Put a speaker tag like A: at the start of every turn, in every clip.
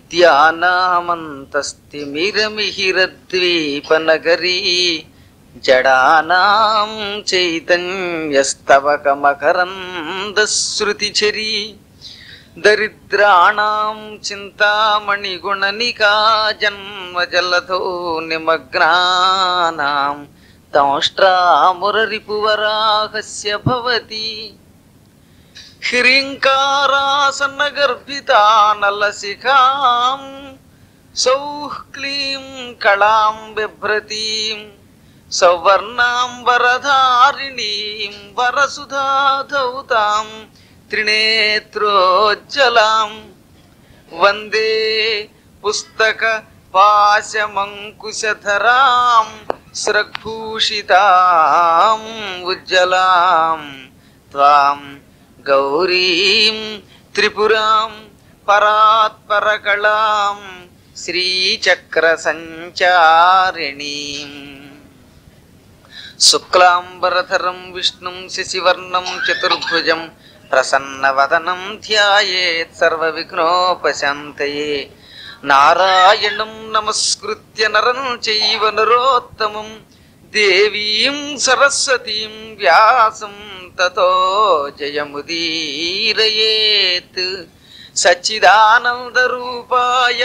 A: విద్యానామంతస్తిమిరమిహిరద్వీపనగరీ జడానాం చైతన్యస్తవకమకరందశ్రుతిచరీ దరిద్రాణం చింతామణిగుణనికా జన్మజలధో నిమగ్నానాం తంష్ట్రామురరిపువరాహస్య భవతి హ్రీంకారాసన్నగర్భితానలశిఖాం సౌః క్లీం కళాం బిభ్రతీం సౌవర్ణాం వరధారిణీం వరసుధాధౌతాం త్రినేత్రోజ్జలాం వందే పుస్తక పాశమంకుశధరాం స్రగ్భూషితాం ఉజ్జలాం త్వాం గౌరీం త్రిపురాం పరాత్పరకళాం శ్రీచక్ర సంచారిణీం శుక్లాంబరధరం విష్ణుం శశివర్ణం చతుర్భుజం ప్రసన్నవదనం ధ్యాయేత్ సర్వవిఘ్నోపశాంతయే నారాయణం నమస్కృత్య నరం చైవ నరోత్తమం దేవీం సరస్వతీం వ్యాసం తతో జయముదీరయేత్ సచ్చిదానందరూపాయ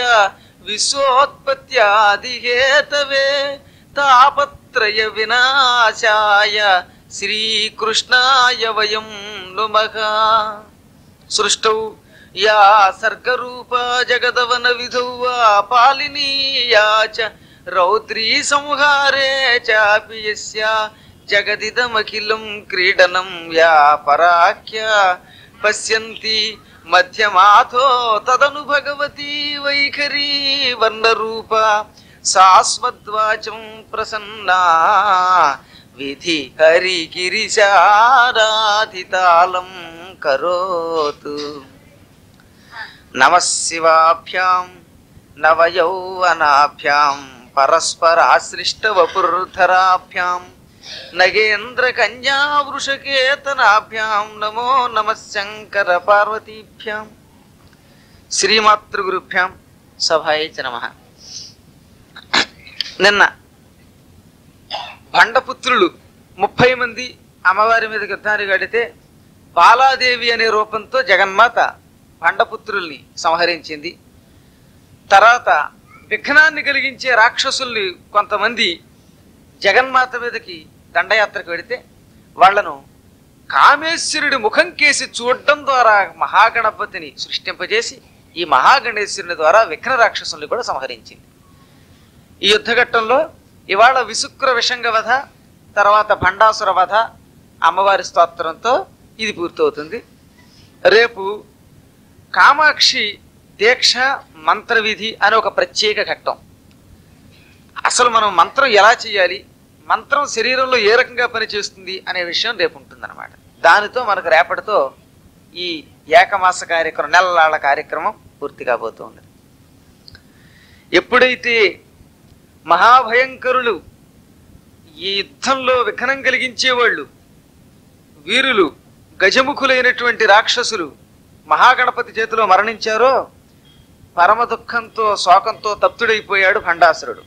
A: విశ్వోత్పత్యాదిహేతవే తాపత్రయ వినాశాయ శ్రీకృష్ణాయ వయం నుమః సృష్టౌ యా సర్గరూపా జగదవన విధౌ వా పాలినీయా చ రౌద్రీ సంహారే చాపి యస్యా జగదిదమఖిలం క్రీడనం యా పరాఖ్య పశ్యంతి మధ్యమాథో తదను భగవతి వైఖరీ వర్ణరూప శాశ్వద్వాచం ప్రసన్నా విధి హరిగిరిశారాధితాళం కరోతు నమశివాభ్యాం నవయౌవనాభ్యాం పరస్పరాశ్లిష్టవపుర్ధరాభ్యాం నగేంద్ర కన్యా వృషకేతనాభ్యాం నమో నమ శంకర పార్వతీభ్యాం శ్రీమాతృగురుభ్యాం సభాయ చ నమ నిన్న బండపుత్రులు ముప్పై మంది అమ్మవారి మీద యుద్ధానికి గడితే బాలాదేవి అనే రూపంతో జగన్మాత బండపుత్రుల్ని సంహరించింది తర్వాత విఘ్నాన్ని కలిగించే రాక్షసుల్ని కొంతమంది జగన్మాత మీదకి దండయాత్రకు వెడితే వాళ్లను కామేశ్వరుడి ముఖం కేసి చూడడం ద్వారా మహాగణపతిని సృష్టింపజేసి ఈ మహాగణేశ్వరుని ద్వారా విఘ్న రాక్షసుల్ని కూడా సంహరించింది ఈ యుద్ధఘట్టంలో ఇవాళ విసుక్ర విషంగ వధ తర్వాత భండాసుర వధ అమ్మవారి స్తోత్రంతో ఇది పూర్తవుతుంది రేపు కామాక్షి దీక్ష మంత్రవిధి అని ఒక ప్రత్యేక ఘట్టం అసలు మనం మంత్రం ఎలా చేయాలి మంత్రం శరీరంలో ఏ రకంగా పనిచేస్తుంది అనే విషయం రేపు ఉంటుందన్నమాట దానితో మనకు రేపటితో ఈ ఏకమాస కార్యక్రమం నెలలాళ్ళ కార్యక్రమం పూర్తి కాబోతుంది ఎప్పుడైతే మహాభయంకరులు ఈ యుద్ధంలో విఘ్నం కలిగించేవాళ్ళు వీరులు గజముఖులైనటువంటి రాక్షసులు మహాగణపతి చేతిలో మరణించారో పరమ దుఃఖంతో శోకంతో తప్తుడైపోయాడు భండాసురుడు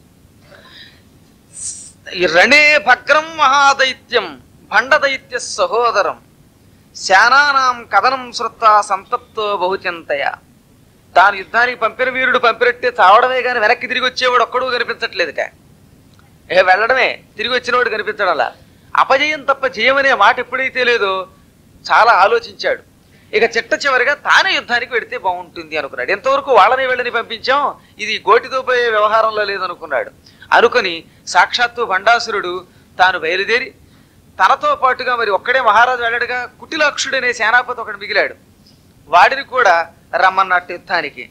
A: ఈ రణే భగ్రం మహాదైత్యం భండదైత్య సహోదరం శానానాం కథనం శ్రుత్వా సంతప్తో బహుచింతయ తాను యుద్ధానికి పంపిన వీరుడు పంపినట్టే చావడమే కానీ వెనక్కి తిరిగి వచ్చేవాడు ఒక్కడూ కనిపించట్లేదుట ఏ వెళ్ళడమే తిరిగి వచ్చినవాడు కనిపించడంలా అపజయం తప్ప జయమనే మాట ఎప్పుడైతే లేదో చాలా ఆలోచించాడు ఇక చిట్ట చివరిగా తానే యుద్ధానికి వెడితే బాగుంటుంది అనుకున్నాడు ఎంతవరకు వాళ్ళని వెళ్ళని పంపించాం ఇది గోటితో పోయే వ్యవహారంలో లేదనుకున్నాడు అనుకుని సాక్షాత్తు భండాసురుడు తాను బయలుదేరి తనతో పాటుగా మరి ఒక్కడే మహారాజు వెళ్ళాడుగా కుటిలాక్షుడనే సేనాపతి ఒకడు మిగిలాడు వాడిని కూడా రమ్మన్నట్టు యుద్ధానికి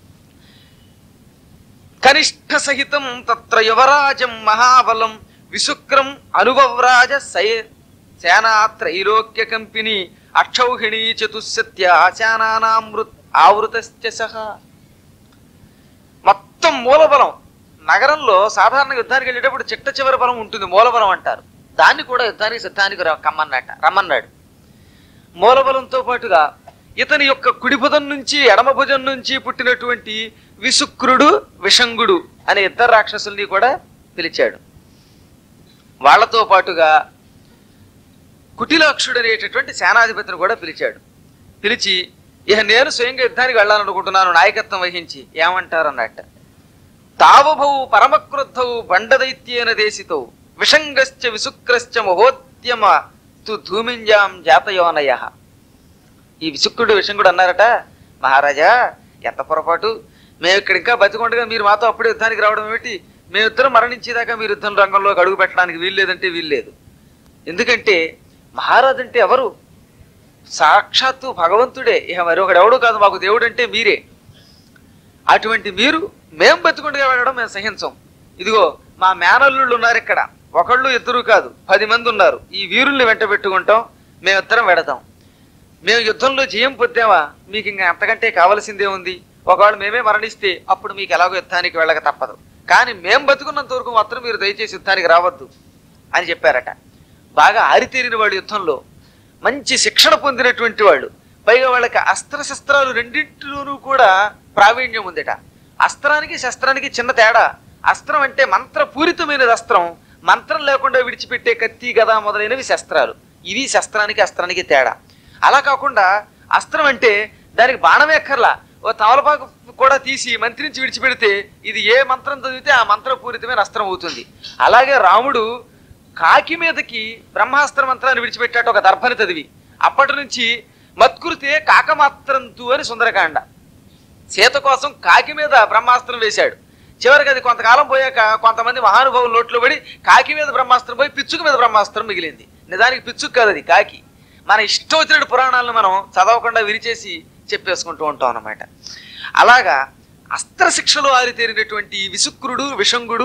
A: కనిష్ట సహితం తత్ర యువరాజం మహాబలం విశుక్రం అనుభవరాజ సై సేనా త్రైలోక్య కంపిని అక్షౌహిణీ చతుస్సత్య ఆశానామృత్ ఆవృతశ్చ సహా మొత్తం మూలబలం నగరంలో సాధారణ యుద్ధానికి వెళ్ళేటప్పుడు చిట్ట చివరి బలం ఉంటుంది మూలబలం అంటారు దాన్ని కూడా యుద్ధానికి సిద్ధానికి ర- కమ్మన్నట రమ్మన్నాడు మూలబలంతో పాటుగా ఇతని యొక్క కుడి భుజం నుంచి ఎడమ భుజం నుంచి పుట్టినటువంటి విశుక్రుడు విషంగుడు అనే ఇద్దరు రాక్షసుల్ని కూడా పిలిచాడు వాళ్ళతో పాటుగా కుటిలాక్షుడు అనేటటువంటి సేనాధిపతిని కూడా పిలిచాడు పిలిచి ఇక నేను స్వయంగా యుద్ధానికి వెళ్ళాలనుకుంటున్నాను నాయకత్వం వహించి ఏమంటారు అన్నట్ట తావభౌ పరమక్రుద్ధౌ బండదైత్యేన దేశితౌ విషంగశ్చ విశుక్రశ్చ మహోద్యమ తు ధూమింజాం జాతయోనయ ఈ విశుక్రుడు విషంగుడు అన్నారట మహారాజా ఎంత పొరపాటు మేము ఇక్కడ ఇంకా బతికొండగా మీరు మాతో అప్పుడే యుద్ధానికి రావడం ఏమిటి మేమిద్దరం మరణించేదాకా మీరు యుద్ధం రంగంలోకి అడుగు పెట్టడానికి వీల్లేదంటే వీల్లేదు ఎందుకంటే మహారాజు అంటే ఎవరు సాక్షాత్తు భగవంతుడే ఇక మరి ఒకడెవడు కాదు మాకు దేవుడు అంటే మీరే అటువంటి మీరు మేం బతుకుండగా వెళ్ళడం మేము సహించం ఇదిగో మా మేనల్లుళ్ళు ఉన్నారు ఇక్కడ ఒకళ్ళు ఇద్దరు కాదు పది మంది ఉన్నారు ఈ వీరుల్ని వెంట పెట్టుకుంటాం మేమిద్దరం వెడతాం మేము యుద్ధంలో జయం పొద్దామా మీకు ఇంకా అంతకంటే కావలసిందే ఉంది ఒకవేళ మేమే మరణిస్తే అప్పుడు మీకు ఎలాగో యుద్ధానికి వెళ్ళక తప్పదు కానీ మేం బతుకున్నంత వరకు మాత్రం మీరు దయచేసి యుద్ధానికి రావద్దు అని చెప్పారట బాగా ఆరితేరిన వాడు యుద్ధంలో మంచి శిక్షణ పొందినటువంటి వాళ్ళు పైగా వాళ్ళకి అస్త్రశస్త్రాలు రెండింటిలోనూ కూడా ప్రావీణ్యం ఉందిట అస్త్రానికి శస్త్రానికి చిన్న తేడా అస్త్రం అంటే మంత్రపూరితమైనది అస్త్రం మంత్రం లేకుండా విడిచిపెట్టే కత్తి గదా మొదలైనవి శస్త్రాలు ఇవి శస్త్రానికి అస్త్రానికి తేడా అలా కాకుండా అస్త్రం అంటే దానికి బాణమే ఎక్కర్లా ఓ తమలపాకు కూడా తీసి మంత్రించి విడిచిపెడితే ఇది ఏ మంత్రం చదివితే ఆ మంత్రపూరితమైన అస్త్రం అవుతుంది అలాగే రాముడు కాకి మీదకి బ్రహ్మాస్త్ర మంత్రాన్ని విడిచిపెట్టాట ఒక దర్భని చదివి అప్పటి నుంచి మత్కృతే కాకమాత్రంతు అని సుందరకాండ సీత కోసం కాకి మీద బ్రహ్మాస్త్రం వేశాడు చివరికి అది కొంతకాలం పోయాక కొంతమంది మహానుభావులు నోట్లో పడి కాకి మీద బ్రహ్మాస్త్రం పోయి పిచ్చుక మీద బ్రహ్మాస్త్రం మిగిలింది నిజానికి పిచ్చుక కాదు అది కాకి మన ఇష్టం వచ్చినట్టు పురాణాలను మనం చదవకుండా విరిచేసి చెప్పేసుకుంటూ ఉంటాం అన్నమాట అలాగా అస్త్రశిక్షలో ఆరితేరినటువంటి ఈ విశుక్రుడు విషంగుడు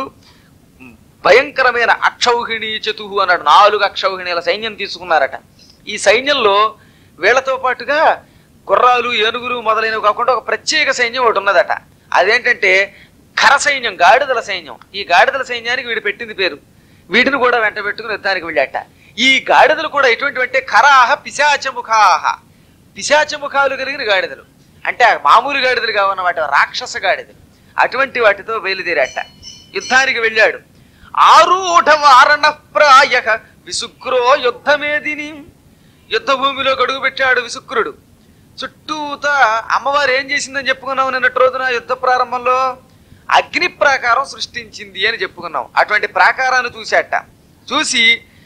A: భయంకరమైన అక్షౌహిణి చతుహు అన్నాడు నాలుగు అక్షౌహిణీల సైన్యం తీసుకున్నారట ఈ సైన్యంలో వీళ్ళతో పాటుగా గుర్రాలు ఏనుగులు మొదలైనవి కాకుండా ఒక ప్రత్యేక సైన్యం ఒకటి ఉన్నదట అదేంటంటే ఖర సైన్యం గాడిదల సైన్యం ఈ గాడిదల సైన్యానికి వీడు పెట్టింది పేరు వీటిని కూడా వెంట పెట్టుకుని యుద్ధానికి వెళ్ళాట ఈ గాడిదలు కూడా ఎటువంటి అంటే ఖరాహ పిశాచముఖాహ పిశాచముఖాలు కలిగిన గాడిదలు అంటే ఆ మామూలు గాడిదలు కావన్నమాట రాక్షస గాడిదలు అటువంటి వాటితో బయలుదేరాట యుద్ధానికి వెళ్ళాడు ఆరూఢ వారణ ప్రాయ విసుగ్రో యుద్ధమేదిని యుద్ధ భూమిలో గడుగు పెట్టాడు విసుక్రుడు చుట్టూత అమ్మవారు ఏం చేసిందని చెప్పుకున్నాం నిన్నటి రోజున యుద్ధ ప్రారంభంలో అగ్ని ప్రాకారం సృష్టించింది అని చెప్పుకున్నాం అటువంటి ప్రాకారాన్ని చూశాట చూసి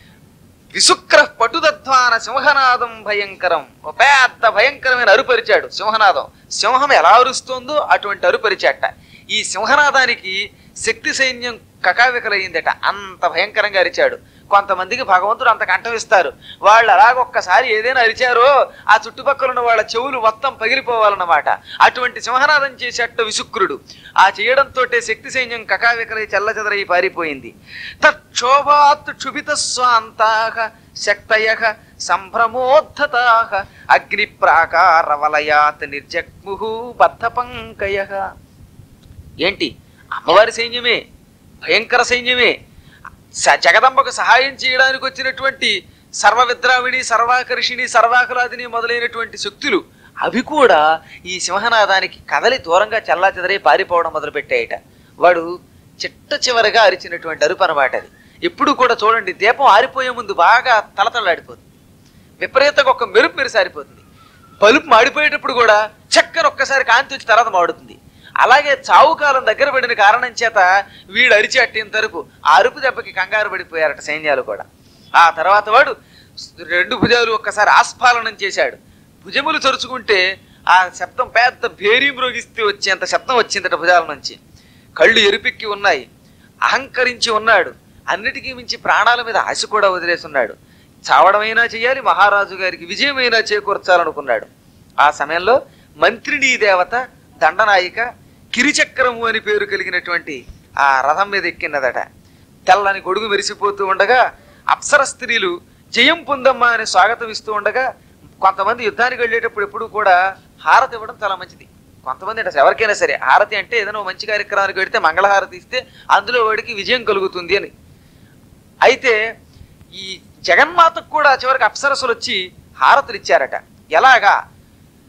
A: విశుక్ర పటుదధ్వాన సింహనాదం భయంకరం ఒక పెద్ద భయంకరమైన అరుపరిచాడు సింహనాదం సింహం ఎలా అరుస్తోందో అటువంటి అరుపరిచాట ఈ సింహనాదానికి శక్తి సైన్యం కకావికలయ్యిందట అంత భయంకరంగా అరిచాడు కొంతమందికి భగవంతుడు అంత కంఠం ఇస్తారు వాళ్ళు అలాగొక్కసారి ఏదైనా అరిచారో ఆ చుట్టుపక్కల ఉన్న వాళ్ళ చెవులు మొత్తం పగిలిపోవాలన్నమాట అటువంటి సింహనాదం చేసేట విశుక్రుడు ఆ చేయడంతో శక్తి సైన్యం కకావికలై చల్లచెదరై పారిపోయింది తక్షోభాత్ క్షుభిత స్వాంతాహ శక్తయ సంభ్రమోద్ధతాహ అగ్ని ప్రాకార వలయాత్ నిర్జగ్ము బద్ధ పంకయ ఏంటి అమ్మవారి సైన్యమే భయంకర సైన్యమే స- జగదంబకు సహాయం చేయడానికి వచ్చినటువంటి సర్వవిద్రావిణి సర్వాకర్షిణి సర్వాకులాదిని మొదలైనటువంటి శక్తులు అవి కూడా ఈ సింహనాదానికి కదలి దూరంగా చల్లా చెదరై పారిపోవడం మొదలుపెట్టాయట వాడు చిట్ట చివరిగా అరిచినటువంటి అరుపు అనమాట అది ఎప్పుడు కూడా చూడండి దీపం ఆరిపోయే ముందు బాగా తలతలాడిపోతుంది విపరీతంగా ఒక మెరుపు మెరుసు ఆరిపోతుంది బలుపు మాడిపోయేటప్పుడు కూడా చక్కని ఒక్కసారి కాంతి వచ్చి తర్వాత మాడుతుంది అలాగే చావు కాలం దగ్గర పడిన కారణం చేత వీడు అరిచి అట్టిన తరుపు ఆ అరుపు దెబ్బకి కంగారు పడిపోయారట సైన్యాలు కూడా ఆ తర్వాత వాడు రెండు భుజాలు ఒక్కసారి ఆస్ఫాలనం చేశాడు భుజములు తరుచుకుంటే ఆ శబ్దం పెద్ద భేరీ మ్రోగిస్తే వచ్చేంత శబ్దం వచ్చిందట భుజాల నుంచి కళ్ళు ఎరుపెక్కి ఉన్నాయి అహంకరించి ఉన్నాడు అన్నిటికీ మించి ప్రాణాల మీద ఆశ కూడా వదిలేసి ఉన్నాడు చావడమైనా చేయాలి మహారాజు గారికి విజయమైనా చేకూర్చాలనుకున్నాడు ఆ సమయంలో మంత్రిని దేవత దండనాయిక కిరిచక్రము అని పేరు కలిగినటువంటి ఆ రథం మీద ఎక్కినదట తెల్లని గొడుగు మెరిసిపోతూ ఉండగా అప్సర స్త్రీలు జయం పొందమ్మా అని స్వాగతం ఇస్తూ ఉండగా కొంతమంది యుద్ధానికి వెళ్ళేటప్పుడు ఎప్పుడు కూడా హారతి ఇవ్వడం చాలా మంచిది కొంతమంది అంటే ఎవరికైనా సరే హారతి అంటే ఏదైనా ఓ మంచి కార్యక్రమానికి వెడితే మంగళహారతి ఇస్తే అందులో వాడికి విజయం కలుగుతుంది అని అయితే ఈ జగన్మాతకు కూడా చివరికి అప్సరసులు వచ్చి హారతులు ఇచ్చారట ఎలాగా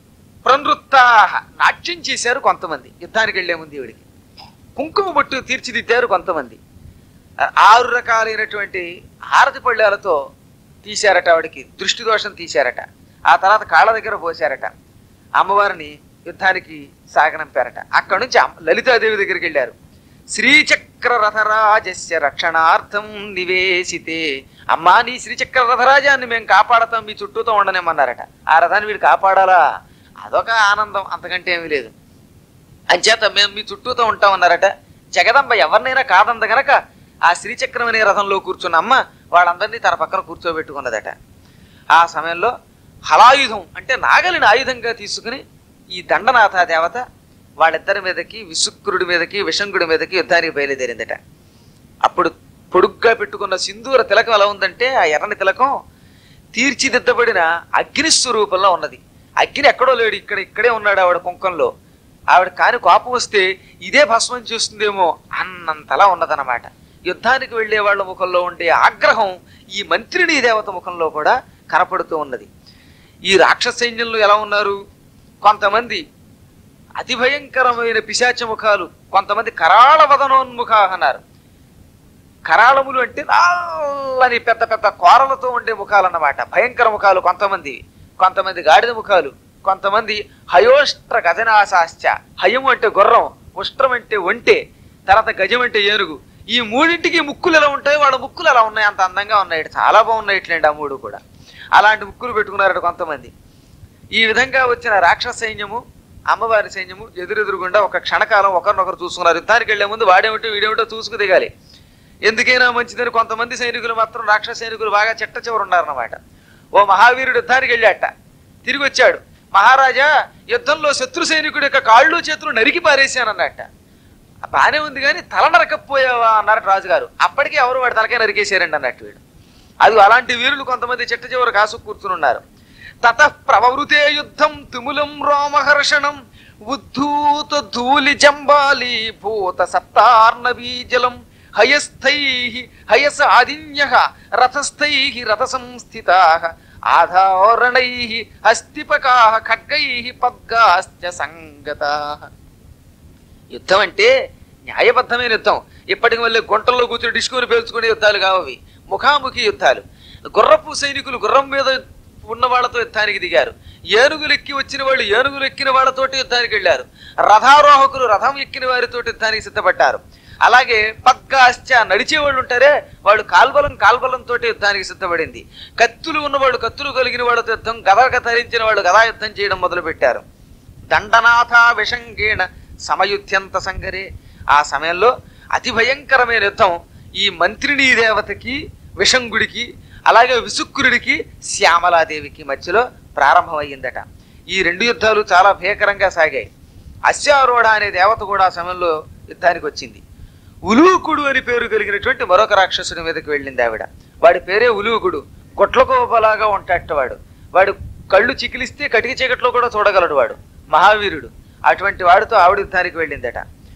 A: ప్రనృత్తాహ నాట్యం చేశారు కొంతమంది యుద్ధానికి వెళ్లే ముందు ఈవిడికి కుంకుమ బొట్టు తీర్చిదిద్దారు కొంతమంది ఆ- ఆరు రకాలైనటువంటి హారతి పళ్ళాలతో తీశారట ఆవిడికి దృష్టి దోషం తీశారట ఆ తర్వాత కాళ్ళ దగ్గర పోశారట అమ్మవారిని యుద్ధానికి సాగనంపారట అక్కడి నుంచి అమ్మ- లలితాదేవి దగ్గరికి వెళ్ళారు శ్రీచక్ర రథరాజస్య రక్షణార్థం నివేశితే అమ్మా నీ శ్రీచక్ర రథరాజాన్ని మేము కాపాడతాం మీ చుట్టూతో ఉండనేమన్నారట ఆ రథాన్ని వీడు కాపాడాలా అదొక ఆనందం అంతకంటే ఏమీ లేదు అంచేత మేము మీ చుట్టూతో ఉంటామన్నారట జగదంబ ఎవరినైనా కాదంద గనక ఆ శ్రీచక్రం అనే రథంలో కూర్చున్న అమ్మ వాళ్ళందరినీ తన పక్కన కూర్చోబెట్టుకున్నదట ఆ సమయంలో హలాయుధం అంటే నాగలిని ఆయుధంగా తీసుకుని ఈ దండనాథ దేవత వాళ్ళిద్దరి మీదకి విసుక్రుడి మీదకి విషంగుడి మీదకి యుద్ధానికి బయలుదేరిందట అప్పుడు పొడుగ్గా పెట్టుకున్న సింధూర తిలకం ఎలా ఉందంటే ఆ ఎర్రని తిలకం తీర్చిదిద్దబడిన అగ్ని స్వరూపంలో ఉన్నది అగ్ని ఎక్కడో లేడు ఇక్కడ ఇక్కడే ఉన్నాడు ఆవిడ కుంకంలో ఆవిడ కాని కోపం వస్తే ఇదే భస్మం చేస్తుందేమో అన్నంతలా ఉన్నదన్నమాట యుద్ధానికి వెళ్లే వాళ్ళ ముఖంలో ఉండే ఆగ్రహం ఈ మంత్రిని దేవత ముఖంలో కూడా కనపడుతూ ఉన్నది ఈ రాక్షస సైన్యంలో ఎలా ఉన్నారు కొంతమంది అతి భయంకరమైన పిశాచ ముఖాలు కొంతమంది కరాళ వదనోన్ముఖ అన్నారు కరాళములు అంటే నల్లని పెద్ద పెద్ద కోరలతో ఉండే ముఖాలు అన్నమాట భయంకర ముఖాలు కొంతమంది కొంతమంది గాడిద ముఖాలు కొంతమంది హయోష్ట్ర గజనాశాశ్చ హయము అంటే గుర్రం ఉష్ట్రం అంటే ఒంటె తర్వాత గజం అంటే ఏనుగు ఈ మూడింటికి ముక్కులు ఎలా ఉంటాయి వాళ్ళ ముక్కులు ఎలా ఉన్నాయి అంత అందంగా ఉన్నాయి చాలా బాగున్నాయి ఇట్లండి ఆ మూడు కూడా అలాంటి ముక్కులు పెట్టుకున్నారట కొంతమంది ఈ విధంగా వచ్చిన రాక్షస సైన్యము అమ్మవారి సైన్యము ఎదురెదురుగుండా ఒక క్షణకాలం ఒకరినొకరు చూసుకున్నారు యుద్ధానికి వెళ్లే ముందు వాడేమిటో వీడేమిటో చూసుకు దిగాలి ఎందుకైనా మంచిదని కొంతమంది సైనికులు మాత్రం రాక్షస సైనికులు బాగా చెట్ట చివరు ఉన్నారన్నమాట ఓ మహావీరుడు యుద్ధానికి వెళ్ళాట తిరిగి వచ్చాడు మహారాజా యుద్ధంలో శత్రు సైనికుడి యొక్క కాళ్ళు చేతులు నరికి పారేశానన్నట్ట బానే ఉంది కానీ తల నరకపోయావా అన్నారట రాజుగారు అప్పటికే ఎవరు వాడి తలకే నరికేశారండి అన్నట్టు వీడు అది అలాంటి వీరులు కొంతమంది చెట్ట చివర కాసు కూర్చుని ఉన్నారు తత ప్రవృతే యుద్ధం తుములం రోమహర్షణం ఉద్ధూత ధూలి జంబాలి భూత సప్తార్ణవీజలం హయస్థై హయస ఆదిన్య రథస్థై రథ సంస్థితా ఆధారణై హస్తిపకా ఖడ్గై పద్గాశ్చ సంగతా యుద్ధం అంటే న్యాయబద్ధమైన యుద్ధం ఇప్పటికి మళ్ళీ గుంటల్లో కూర్చుని డిస్కుని పేల్చుకునే యుద్ధాలు కావవి ముఖాముఖి యుద్ధాలు గుర్రపు సైనికులు గుర్రం మీద ఉన్న వాళ్ళతో యుద్ధానికి దిగారు ఏనుగులు ఎక్కి వచ్చిన వాళ్ళు ఏనుగులు ఎక్కిన వాళ్ళతోటి యుద్ధానికి వెళ్ళారు రథారోహకులు రథం ఎక్కిన వారితో యుద్ధానికి సిద్ధపడ్డారు అలాగే పద్గాశ్చ నడిచే వాళ్ళు ఉంటారే వాళ్ళు కాల్బలం కాల్బలంతో యుద్ధానికి సిద్ధపడింది కత్తులు ఉన్నవాళ్ళు కత్తులు కలిగిన వాళ్ళతో యుద్ధం గదగ ధరించిన వాళ్ళు గదా యుద్ధం చేయడం మొదలు పెట్టారు దండనాథ విషంగేణ సమయుధ్యంత సంగరే ఆ సమయంలో అతి భయంకరమైన యుద్ధం ఈ మంత్రిని దేవతకి విషంగుడికి అలాగే విసుక్కురుడికి శ్యామలాదేవికి మధ్యలో ప్రారంభమయ్యిందట ఈ రెండు యుద్ధాలు చాలా భీకరంగా సాగాయి అశ్వారూఢ అనే దేవత కూడా ఆ సమయంలో యుద్ధానికి వచ్చింది ఉలూకుడు అని పేరు కలిగినటువంటి మరొక రాక్షసుని మీదకి వెళ్ళింది ఆవిడ వాడి పేరే ఉలూకుడు గొట్లకోపలాగా ఉంటాట వాడు వాడు కళ్ళు చికిలిస్తే కటిక చీకట్లో కూడా చూడగలడు వాడు మహావీరుడు అటువంటి వాడితో ఆవిడ యుద్ధానికి వెళ్ళిందట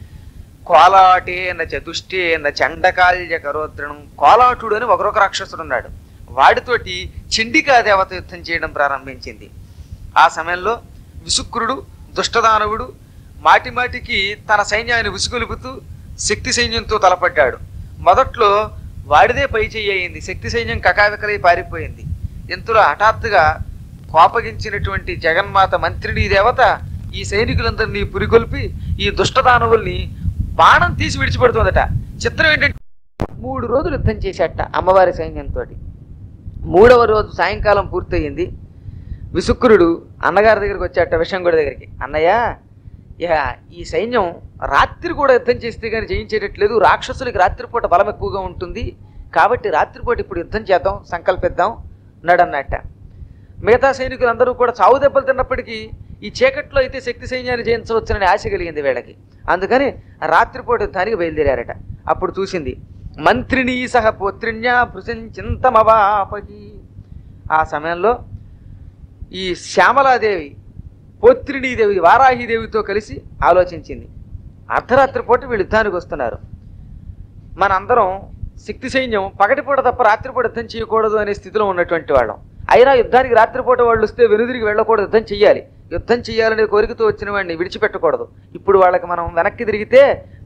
A: కోలాటేన చతుష్టేన చండకాల్య కరోద్రణం కోలాటుడు అని ఒకరొక రాక్షసుడు ఉన్నాడు వాడితోటి చండికా దేవత యుద్ధం చేయడం ప్రారంభించింది ఆ సమయంలో విసుక్రుడు దుష్టదానవుడు మాటి మాటికి తన సైన్యాన్ని విసుగొలుపుతూ శక్తి సైన్యంతో తలపడ్డాడు మొదట్లో వాడిదే పై చెయ్యి అయింది శక్తి సైన్యం కకావికలై పారిపోయింది ఇంతలో హఠాత్తుగా కోపగించినటువంటి జగన్మాత మంత్రిని దేవత ఈ సైనికులందరినీ పురికొల్పి ఈ దుష్టదానవుల్ని బాణం తీసి విడిచిపెడుతుందట చిత్రం ఏంటంటే మూడు రోజులు యుద్ధం చేశాట అమ్మవారి సైన్యంతో మూడవ రోజు సాయంకాలం పూర్తయింది విసుక్రుడు అన్నగారి దగ్గరికి వచ్చాట విషంగుడి దగ్గరికి అన్నయ్య ఇక ఈ సైన్యం రాత్రి కూడా యుద్ధం చేస్తే కానీ జయించేటట్లేదు రాక్షసులకి రాత్రిపూట బలం ఎక్కువగా ఉంటుంది కాబట్టి రాత్రిపూట ఇప్పుడు యుద్ధం చేద్దాం సంకల్పిద్దాం నడన్నట్ట మిగతా సైనికులందరూ కూడా చావు దెబ్బలు తిన్నప్పటికీ ఈ చీకట్లో అయితే శక్తి సైన్యాన్ని జయించవచ్చునని ఆశ కలిగింది వీళ్ళకి అందుకని రాత్రిపూట యుద్ధానికి బయలుదేరారట అప్పుడు చూసింది మంత్రిని సహ పుత్రిణ్యా భృశంచింతమవాపహి ఆ సమయంలో ఈ శ్యామలాదేవి పోత్రిణీదేవి వారాహిదేవితో కలిసి ఆలోచించింది అర్ధరాత్రి పూట వీళ్ళు యుద్ధానికి వస్తున్నారు మనందరం శక్తి సైన్యం పగటిపూట తప్ప రాత్రిపూట యుద్ధం చేయకూడదు అనే స్థితిలో ఉన్నటువంటి వాళ్ళం అయినా యుద్ధానికి రాత్రిపూట వాళ్ళు వస్తే వెనుదిరిగి వెళ్ళకూడదు యుద్ధం చెయ్యాలి యుద్ధం చేయాలనే కోరికతో వచ్చిన వాడిని విడిచిపెట్టకూడదు ఇప్పుడు వాళ్ళకి మనం వెనక్కి తిరిగితే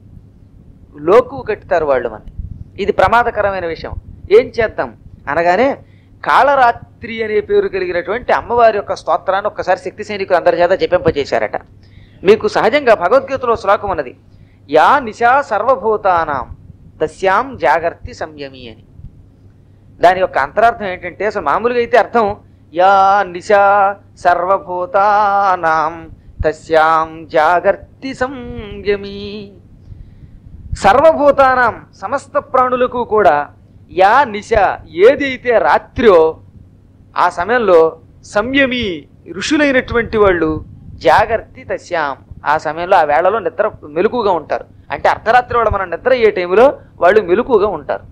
A: లోకు కట్టుతారు వాళ్ళు మన ఇది ప్రమాదకరమైన విషయం ఏం చేద్దాం అనగానే కాళరాత్రి అనే పేరు కలిగినటువంటి అమ్మవారి యొక్క స్తోత్రాన్ని ఒక్కసారి శక్తి సైనికులు అందరి చేత జపింపజేశారట మీకు సహజంగా భగవద్గీతలో శ్లోకం ఉన్నది యా నిశా సర్వభూతానాం తస్యాం జాగర్తి సంయమి అని దాని యొక్క అంతరార్థం ఏంటంటే అసలు మామూలుగా అయితే అర్థం యా నిశా సర్వభూతానాం తస్యాం జాగర్తి సంయమి సర్వభూతానాం సమస్త ప్రాణులకు కూడా యా నిశ ఏదైతే రాత్రో ఆ సమయంలో సంయమి ఋషులైనటువంటి వాళ్ళు జాగర్తి తస్యాం ఆ సమయంలో ఆ వేళలో నిద్ర మెలకుగా ఉంటారు అంటే అర్ధరాత్రి వాళ్ళు మనం నిద్ర అయ్యే టైంలో వాళ్ళు మెలకుగా ఉంటారు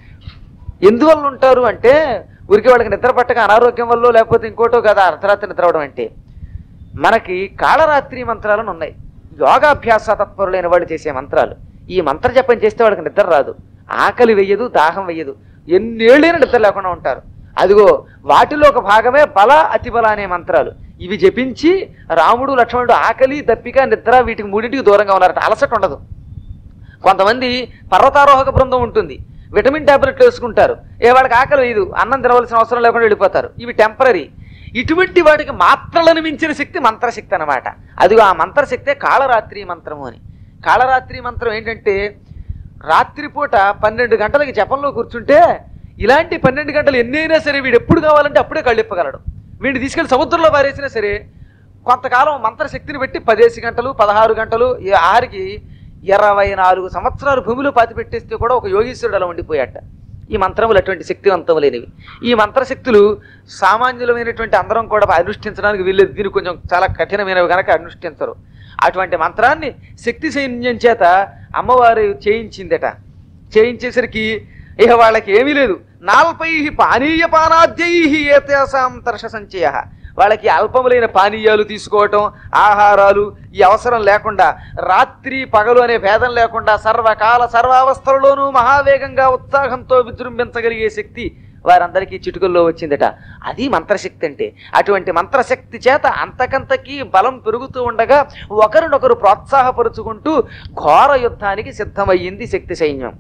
A: ఎందువల్ల ఉంటారు అంటే ఊరికి వాళ్ళకి నిద్ర పట్టక అనారోగ్యం వల్ల లేకపోతే ఇంకోటో కదా అర్ధరాత్రి నిద్ర అవడం అంటే మనకి కాళరాత్రి మంత్రాలను ఉన్నాయి యోగాభ్యాస తత్పరులైన వాళ్ళు చేసే మంత్రాలు ఈ మంత్ర జపం చేస్తే వాళ్ళకి నిద్ర రాదు ఆకలి వెయ్యదు దాహం వెయ్యదు ఎన్నేళ్ళైనా నిద్ర లేకుండా ఉంటారు అదిగో వాటిలో ఒక భాగమే బల అతిబల అనే మంత్రాలు ఇవి జపించి రాముడు లక్ష్మణుడు ఆకలి దప్పిక నిద్ర వీటికి మూడింటికి దూరంగా ఉన్నారట అలసట ఉండదు కొంతమంది పర్వతారోహక బృందం ఉంటుంది విటమిన్ టాబ్లెట్లు వేసుకుంటారు ఏ వాళ్ళకి ఆకలి వేయదు అన్నం తినవలసిన అవసరం లేకుండా వెళ్ళిపోతారు ఇవి టెంపరీ ఇటువంటి వాటికి మాత్రలను మించిన శక్తి మంత్రశక్తి అన్నమాట అదిగో ఆ మంత్రశక్తే కాళరాత్రి మంత్రము అని కాళరాత్రి మంత్రం ఏంటంటే రాత్రిపూట పన్నెండు గంటలకి జపంలో కూర్చుంటే ఇలాంటి పన్నెండు గంటలు ఎన్నైనా సరే వీడు ఎప్పుడు కావాలంటే అప్పుడే కళ్ళిప్పగలడు వీడిని తీసుకెళ్లి సముద్రంలో పారేసినా సరే కొంతకాలం మంత్రశక్తిని బట్టి పదేసి గంటలు పదహారు గంటలు ఈ ఆరికి ఇరవై నాలుగు సంవత్సరాలు భూమిలో పాతి పెట్టేస్తే కూడా ఒక యోగీశ్వరుడు అలా ఉండిపోయాట ఈ మంత్రములు అటువంటి శక్తివంతములైనవి ఈ మంత్రశక్తులు సామాన్యులమైనటువంటి అందరం కూడా అనుష్ఠించడానికి వీళ్ళు దీన్ని కొంచెం చాలా కఠినమైనవి కనుక అనుష్ఠించరు అటువంటి మంత్రాన్ని శక్తి సైన్యం చేత అమ్మవారు చేయించిందట చేయించేసరికి ఇక వాళ్ళకి ఏమీ లేదు నాల్పై పానీయ పానాద్యై ఏతేసాం తర్ష సంచయ వాళ్ళకి అల్పములైన పానీయాలు తీసుకోవటం ఆహారాలు ఈ అవసరం లేకుండా రాత్రి పగలు అనే భేదం లేకుండా సర్వకాల సర్వావస్థలలోనూ మహావేగంగా ఉత్సాహంతో విజృంభించగలిగే శక్తి వారందరికీ చిటుకల్లో వచ్చిందట అది మంత్రశక్తి అంటే అటువంటి మంత్రశక్తి చేత అంతకంతకీ బలం పెరుగుతూ ఉండగా ఒకరినొకరు ప్రోత్సాహపరుచుకుంటూ ఘోర యుద్ధానికి సిద్ధమయ్యింది శక్తి సైన్యం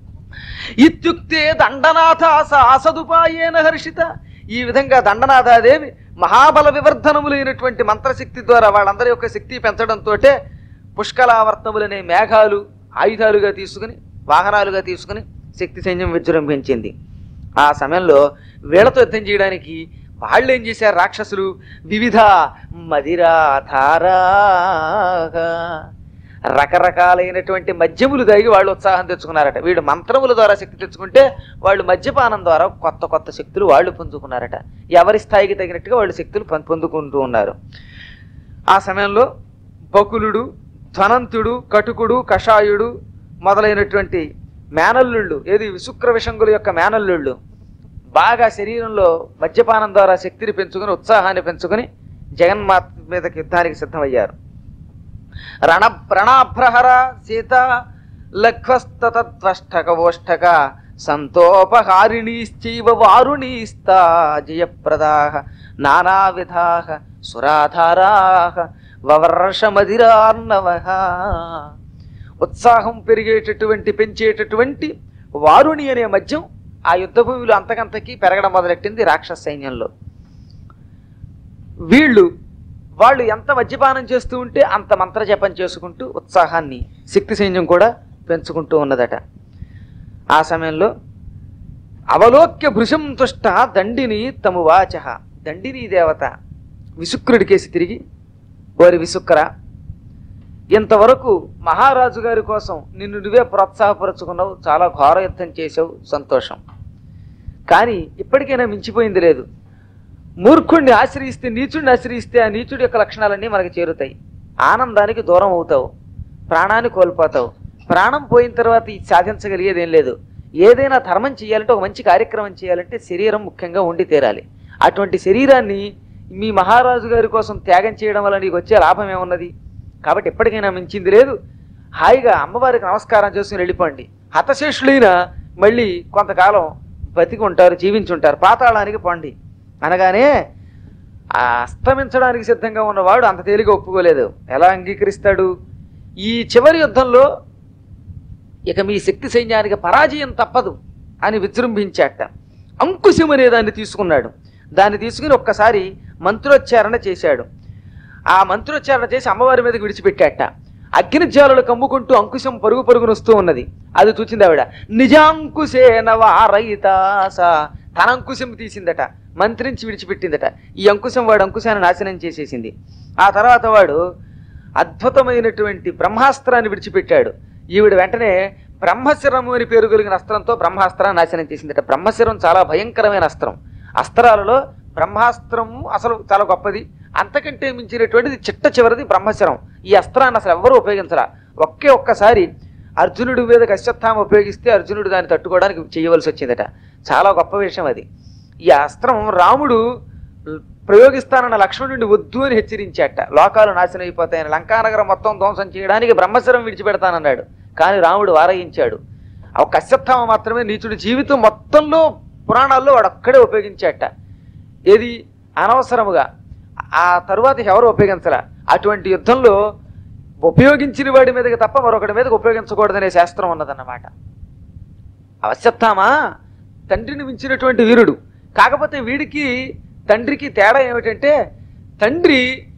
A: ఇత్యుక్తే దండనాథ సాసదుపాయేన హర్షిత ఈ విధంగా దండనాథాదేవి మహాబల వివర్ధనములైనటువంటి మంత్రశక్తి ద్వారా వాళ్ళందరి యొక్క శక్తి పెంచడంతో పుష్కలావర్తములనే మేఘాలు ఆయుధాలుగా తీసుకుని వాహనాలుగా తీసుకుని శక్తి సైన్యం విజృంభించింది ఆ సమయంలో వీళ్ళతో యుద్ధం చేయడానికి వాళ్ళు ఏం చేశారు రాక్షసులు వివిధ మదిరాధారా రకరకాలైనటువంటి మద్యములు తాగి వాళ్ళు ఉత్సాహం తెచ్చుకున్నారట వీళ్ళు మంత్రముల ద్వారా శక్తి తెచ్చుకుంటే వాళ్ళు మద్యపానం ద్వారా కొత్త కొత్త శక్తులు వాళ్ళు పొందుకున్నారట ఎవరి స్థాయికి తగినట్టుగా వాళ్ళు శక్తులు పొం- పొందుకుంటూ ఉన్నారు ఆ సమయంలో బకులుడు ధ్వనంతుడు కటుకుడు కషాయుడు మొదలైనటువంటి మేనల్లుళ్ళు ఏది విశుక్ర విషంగుల యొక్క మేనల్లుళ్ళు బాగా శరీరంలో మద్యపానం ద్వారా శక్తిని పెంచుకుని ఉత్సాహాన్ని పెంచుకుని జగన్మాత మీదకి యుద్ధానికి సిద్ధమయ్యారు రణ ప్రణాభ్రహర సీత లఘ్వస్తత్వష్టకవోష్టక సంతోపహారిణీశ్చైవ వారుణీస్తా జయప్రదా నానావిధా సురాధారా వవర్షమదిరార్ణవ ఉత్సాహం పెరిగేటటువంటి పెంచేటటువంటి వారుణి అనే మద్యం ఆ యుద్ధ భూమిలో అంతకంతకీ పెరగడం మొదలెట్టింది రాక్షస సైన్యంలో వీళ్ళు వాళ్ళు ఎంత మద్యపానం చేస్తూ ఉంటే అంత మంత్ర జపం చేసుకుంటూ ఉత్సాహాన్ని శక్తి సైన్యం కూడా పెంచుకుంటూ ఉన్నదట ఆ సమయంలో అవలోక్య భృశం తుష్ట దండిని తము వాచ దండిని దేవత విశుక్రుడి కేసి తిరిగి ఓరి విశుక్ర ఇంతవరకు మహారాజు గారి కోసం నిన్ను నువ్వే ప్రోత్సాహపరుచుకున్నావు చాలా ఘోర యుద్ధం చేసావు సంతోషం కానీ ఇప్పటికైనా మించిపోయింది లేదు మూర్ఖుణ్ణి ఆశ్రయిస్తే నీచుడిని ఆశ్రయిస్తే ఆ నీచుడి యొక్క లక్షణాలన్నీ మనకు చేరుతాయి ఆనందానికి దూరం అవుతావు ప్రాణాన్ని కోల్పోతావు ప్రాణం పోయిన తర్వాత ఇది సాధించగలిగేది ఏం లేదు ఏదైనా ధర్మం చేయాలంటే ఒక మంచి కార్యక్రమం చేయాలంటే శరీరం ముఖ్యంగా ఉండి తీరాలి అటువంటి శరీరాన్ని మీ మహారాజు గారి కోసం త్యాగం చేయడం వల్ల నీకు వచ్చే లాభం ఏమున్నది కాబట్టి ఎప్పటికైనా మించింది లేదు హాయిగా అమ్మవారికి నమస్కారం చేసుకుని వెళ్ళిపోండి హతశేషులైన మళ్ళీ కొంతకాలం బతికి ఉంటారు జీవించి ఉంటారు పాతాళానికి పండి అనగానే ఆ అస్తమించడానికి సిద్ధంగా ఉన్నవాడు అంత తేలిక ఒప్పుకోలేదు ఎలా అంగీకరిస్తాడు ఈ చివరి యుద్ధంలో ఇక మీ శక్తి సైన్యానికి పరాజయం తప్పదు అని విజృంభించాట అంకుశం అనే దాన్ని తీసుకున్నాడు దాన్ని తీసుకుని ఒక్కసారి మంత్రోచ్చారణ చేశాడు ఆ మంత్రోచ్చారణ చేసి అమ్మవారి మీదకి విడిచిపెట్టాట అగ్నిజ్వాలలు కమ్ముకుంటూ అంకుశం పరుగు పరుగును వస్తూ ఉన్నది అది చూసింది ఆవిడ నిజాంకుశేన వారయితాస తన అంకుశం తీసిందట మంత్రించి విడిచిపెట్టిందట ఈ అంకుశం వాడు అంకుశాన్ని నాశనం చేసేసింది ఆ తర్వాత వాడు అద్భుతమైనటువంటి బ్రహ్మాస్త్రాన్ని విడిచిపెట్టాడు ఈవిడ వెంటనే బ్రహ్మశిరము అని పేరు కలిగిన అస్త్రంతో బ్రహ్మాస్త్రాన్ని నాశనం చేసిందట బ్రహ్మశిరం చాలా భయంకరమైన అస్త్రం అస్త్రాలలో బ్రహ్మాస్త్రము అసలు చాలా గొప్పది అంతకంటే మించినటువంటిది చిట్ట చివరిది బ్రహ్మశరం ఈ అస్త్రాన్ని అసలు ఎవ్వరూ ఉపయోగించరా ఒకే ఒక్కసారి అర్జునుడి మీద అశ్వత్థామ ఉపయోగిస్తే అర్జునుడు దాన్ని తట్టుకోవడానికి చేయవలసి వచ్చిందట చాలా గొప్ప విషయం అది ఈ అస్త్రం రాముడు ప్రయోగిస్తానన్న లక్ష్మణుడిని వద్దు అని హెచ్చరించాట లోకాలు నాశనం అయిపోతాయని లంకానగరం మొత్తం ధ్వంసం చేయడానికి బ్రహ్మశరం విడిచిపెడతానన్నాడు కానీ రాముడు వారయించాడు ఆ ఒక అశ్వత్థామ మాత్రమే నీచుడి జీవితం మొత్తంలో పురాణాల్లో వాడు ఒక్కడే ఉపయోగించాట ఏది అనవసరముగా ఆ తరువాత ఎవరు ఉపయోగించరా అటువంటి యుద్ధంలో ఉపయోగించిన వాడి మీదకి తప్ప మరొకటి మీదకి ఉపయోగించకూడదనే శాస్త్రం ఉన్నదన్నమాట అవశ్యత్తామా తండ్రిని మించినటువంటి వీరుడు కాకపోతే వీడికి తండ్రికి తేడా ఏమిటంటే తండ్రి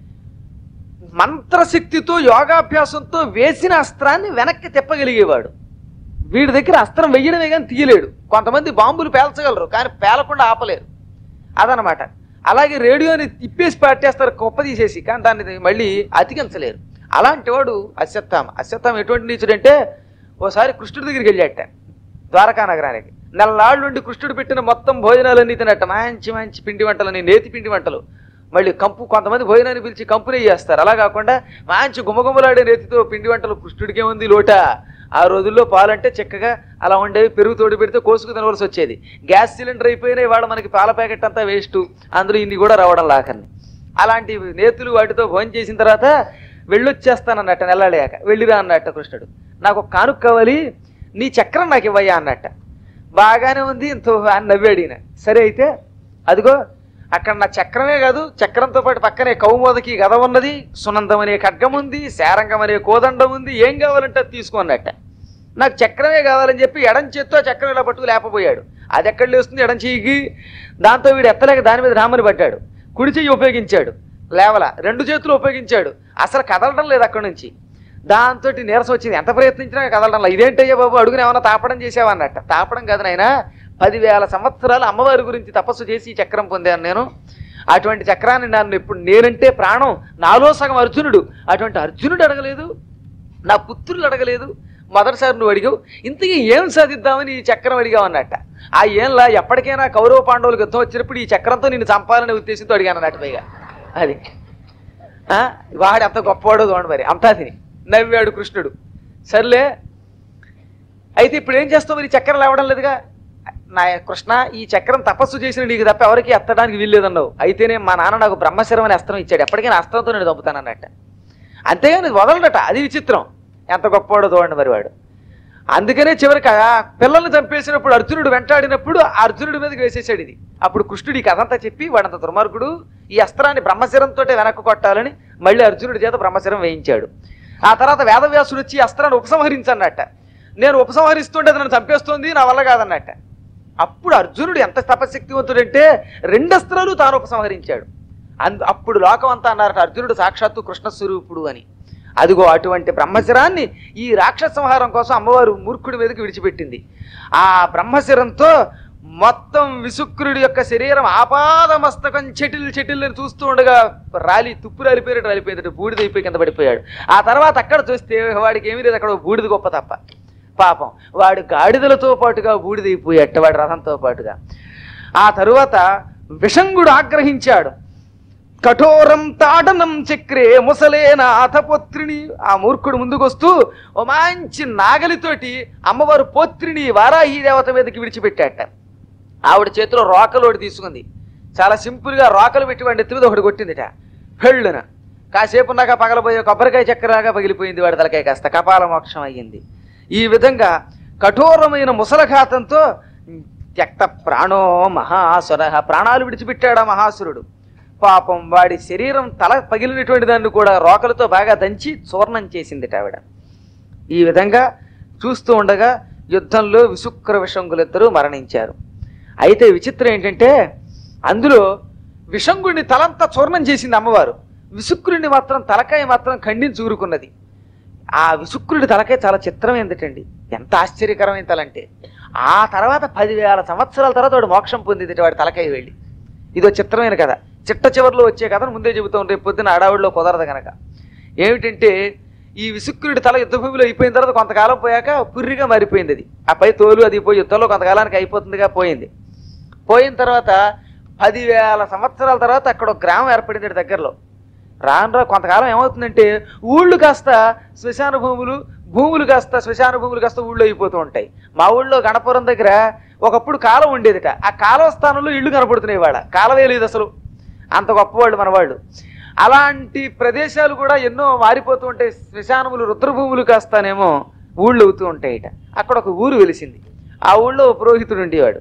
A: మంత్రశక్తితో యోగాభ్యాసంతో వేసిన అస్త్రాన్ని వెనక్కి తిప్పగలిగేవాడు వీడి దగ్గర అస్త్రం వెయ్యడమే కానీ తీయలేడు కొంతమంది బాంబులు పేల్చగలరు కానీ పేలకుండా ఆపలేరు అదనమాట అలాగే రేడియోని తిప్పేసి పట్టేస్తారు కుప్ప తీసేసి కానీ దాన్ని మళ్ళీ అతికించలేరు అలాంటి వాడు అశ్వత్థామ అశ్వత్థామ ఎటువంటి నీచుడంటే ఓసారి కృష్ణుడి దగ్గరికి వెళ్ళాట ద్వారకా నగరానికి నెలనాళ్ళు నుండి కృష్ణుడు పెట్టిన మొత్తం భోజనాలన్నీ తినట్ట మంచి మంచి పిండి వంటలని నేతి పిండి వంటలు మళ్ళీ కంపు కొంతమంది భోజనాన్ని పిలిచి కంపునే చేస్తారు అలా కాకుండా మంచి గుమగుమలాడే నేతితో పిండి వంటలు కృష్ణుడికే ఉంది లోట ఆ రోజుల్లో పాలంటే చక్కగా అలా ఉండేవి పెరుగు తోడు పెడితే కోసుకు తినవలసి వచ్చేది గ్యాస్ సిలిండర్ అయిపోయినా ఇవాళ మనకి పాల ప్యాకెట్ అంతా వేస్ట్ అందులో ఇన్ని కూడా రావడం లాకర్ని అలాంటి నేతులు వాటితో భోజనం చేసిన తర్వాత వెళ్ళొచ్చేస్తానన్నట్ట నెల్లాడాక వెళ్ళిరా అన్నట్ట కృష్ణుడు నాకు ఒక కానుక కావాలి నీ చక్రం నాకు ఇవ్వయ్యా అన్నట్ట బాగానే ఉంది ఇంత అని నవ్వాడు ఈయన సరే అయితే అదిగో అక్కడ నా చక్రమే కాదు చక్రంతో పాటు పక్కనే కౌమోదకి గద ఉన్నది సునందం అనే ఖడ్గం ఉంది శారంగం అనే కోదండం ఉంది ఏం కావాలంటే అది తీసుకో అన్నట్ట నాకు చక్రమే కావాలని చెప్పి ఎడం చేత్తో ఆ చక్రం ఇలా పట్టుకు లేపబోయాడు అది ఎక్కడ లేస్తుంది ఎడం చెయ్యికి దాంతో వీడు ఎత్తలేక దాని మీద రామని పడ్డాడు కుడి చెయ్యి ఉపయోగించాడు లేవల రెండు చేతులు ఉపయోగించాడు అసలు కదలడం లేదు అక్కడి నుంచి దాంతో నీరసం వచ్చింది ఎంత ప్రయత్నించినా కదలడం లేదు ఇదేంటయ్యా బాబు అడుగుని ఏమన్నా తాపడం చేసావా అన్నట్ట తాపడం కాదు నాయనా పదివేల సంవత్సరాలు అమ్మవారి గురించి తపస్సు చేసి ఈ చక్రం పొందాను నేను అటువంటి చక్రాన్ని నన్ను ఇప్పుడు నేనంటే ప్రాణం నాలో సగం అర్జునుడు అటువంటి అర్జునుడు అడగలేదు నా పుత్రులు అడగలేదు మొదటిసారి నువ్వు అడిగావు ఇంతకీ ఏం సాధిద్దామని ఈ చక్రం అడిగావు అన్నట్ట ఆ ఏంలా ఎప్పటికైనా కౌరవ పాండవులకు యుద్ధం వచ్చినప్పుడు ఈ చక్రంతో నిన్ను చంపాలనే ఉద్దేశంతో అడిగాను అన్నట్టు పైగా అది ఆ, వాడు అంత గొప్పవాడు చూడండి మరి అంతా తిని నవ్వాడు కృష్ణుడు సర్లే అయితే ఇప్పుడు ఏం చేస్తావు మరి ఈ చక్రం లేవడం లేదుగా నా కృష్ణ ఈ చక్రం తపస్సు చేసిన నీకు తప్ప ఎవరికి ఎత్తడానికి వీల్లేదన్నావు అయితేనే మా నాన్న నాకు బ్రహ్మశరం అనే అస్త్రం ఇచ్చాడు ఎప్పటికైనా అస్త్రంతో నేను చంపుతానన్నట్ట అంతేగాని వదలడట అది విచిత్రం ఎంత గొప్పవాడో చూడండి మరి వాడు అందుకనే చివరికి ఆ పిల్లల్ని చంపేసినప్పుడు అర్జునుడు వెంటాడినప్పుడు ఆ అర్జునుడి మీదకి వేసేసాడు ఇది అప్పుడు కృష్ణుడు ఈ కథంతా చెప్పి వాడంత దుర్మార్గుడు ఈ అస్త్రాన్ని బ్రహ్మశరంతో వెనక్కు కొట్టాలని మళ్ళీ అర్జునుడి చేత బ్రహ్మశరం వేయించాడు ఆ తర్వాత వేదవ్యాసుడు వచ్చి ఈ అస్త్రాన్ని ఉపసంహరించన్నట్ట నేను ఉపసంహరిస్తుంటే అది నన్ను చంపేస్తుంది నా వల్ల కాదన్నట్ట అప్పుడు అర్జునుడు ఎంత తపశక్తివంతుడంటే రెండు అస్త్రాలు తాను ఉపసంహరించాడు అందు అప్పుడు లోకం అంతా అన్నారట అర్జునుడు సాక్షాత్తు కృష్ణ స్వరూపుడు అని అదిగో అటువంటి బ్రహ్మశిరాన్ని ఈ రాక్షస సంహారం కోసం అమ్మవారు మూర్ఖుడి మీదకి విడిచిపెట్టింది ఆ బ్రహ్మశిరంతో మొత్తం విసుక్రుడి యొక్క శరీరం ఆపాద మస్తకం చెటిల్ చెటిల్ అని చూస్తూ ఉండగా రాలి తుప్పు రాలిపోయినట్టు రాలిపోయిందట బూడిదైపోయి కింద పడిపోయాడు ఆ తర్వాత అక్కడ చూస్తే వాడికి ఏమీ లేదు అక్కడ ఓ బూడిద గొప్ప తప్ప పాపం వాడు గాడిదలతో పాటుగా బూడిదైపోయాట వాడి రథంతో పాటుగా ఆ తరువాత విషంగుడు ఆగ్రహించాడు కఠోరం తాడనం చక్రే ముసలేన అథపోత్రిని ఆ మూర్ఖుడు ముందుకొస్తూ ఓ మంచి నాగలితోటి అమ్మవారు పోత్రిని వారాహి దేవత మీదకి విడిచిపెట్టాట ఆవిడ చేతిలో రోకలు ఒకటి తీసుకుంది చాలా సింపుల్గా రోకలు పెట్టి వాడి ఎత్తి మీద ఒకటి కొట్టిందిట పెళ్ళున కాసేపు ఉన్నాక పగలబోయే కొబ్బరికాయ చక్కెరగా పగిలిపోయింది వాడి తలకాయ కాస్త కపాల మోక్షం అయ్యింది ఈ విధంగా కఠోరమైన ముసలఘాతంతో త్యక్త ప్రాణో మహాసుర ప్రాణాలు విడిచిపెట్టాడు ఆ మహాసురుడు పాపం వాడి శరీరం తల పగిలినటువంటి దాన్ని కూడా రోకలతో బాగా దంచి చూర్ణం చేసిందిట ఆవిడ ఈ విధంగా చూస్తూ ఉండగా యుద్ధంలో విశుక్ర విషంగులిద్దరూ మరణించారు అయితే విచిత్రం ఏంటంటే అందులో విషంగుడిని తలంతా చూర్ణం చేసింది అమ్మవారు విశుక్రుడిని మాత్రం తలకాయ మాత్రం ఖండించి ఊరుకున్నది ఆ విశుక్రుడి తలకాయ చాలా చిత్రం ఏంటండి ఎంత ఆశ్చర్యకరమైన తలంటే ఆ తర్వాత పదివేల సంవత్సరాల తర్వాత వాడు మోక్షం పొందింది వాడి తలకాయ వెళ్ళి ఇదో చిత్రమైన కథ చిట్ట చివరిలో వచ్చే కథను ముందే చెబుతాం రేపు పొద్దున అడావుడిలో కుదరదు కనుక ఏమిటంటే ఈ విశుక్రుడి తల యుద్ధ భూమిలో అయిపోయిన తర్వాత కొంతకాలం పోయాక పుర్రిగా మారిపోయింది అది ఆ పై తోలు అది పోయి యుద్ధంలో కొంతకాలానికి అయిపోతుందిగా పోయింది పోయిన తర్వాత పదివేల సంవత్సరాల తర్వాత అక్కడ ఒక గ్రామం ఏర్పడింది దగ్గరలో రాను రా కొంతకాలం ఏమవుతుందంటే ఊళ్ళు కాస్త శ్మశాన భూములు భూములు కాస్త శ్మశాన భూములు కాస్త ఊళ్ళో అయిపోతూ ఉంటాయి మా ఊళ్ళో గణపురం దగ్గర ఒకప్పుడు కాలం ఉండేదిట ఆ కాలువ స్థానంలో ఇళ్ళు కనపడుతున్నాయి వాళ్ళ కాలవే లేదు అసలు అంత గొప్పవాళ్ళు మన వాళ్ళు అలాంటి ప్రదేశాలు కూడా ఎన్నో మారిపోతూ ఉంటాయి శ్మశానములు రుద్రభూములు కాస్తానేమో ఊళ్ళు అవుతూ ఉంటాయిట అక్కడ ఒక ఊరు వెలిసింది ఆ ఊళ్ళో ఓ పురోహితుడు ఉండేవాడు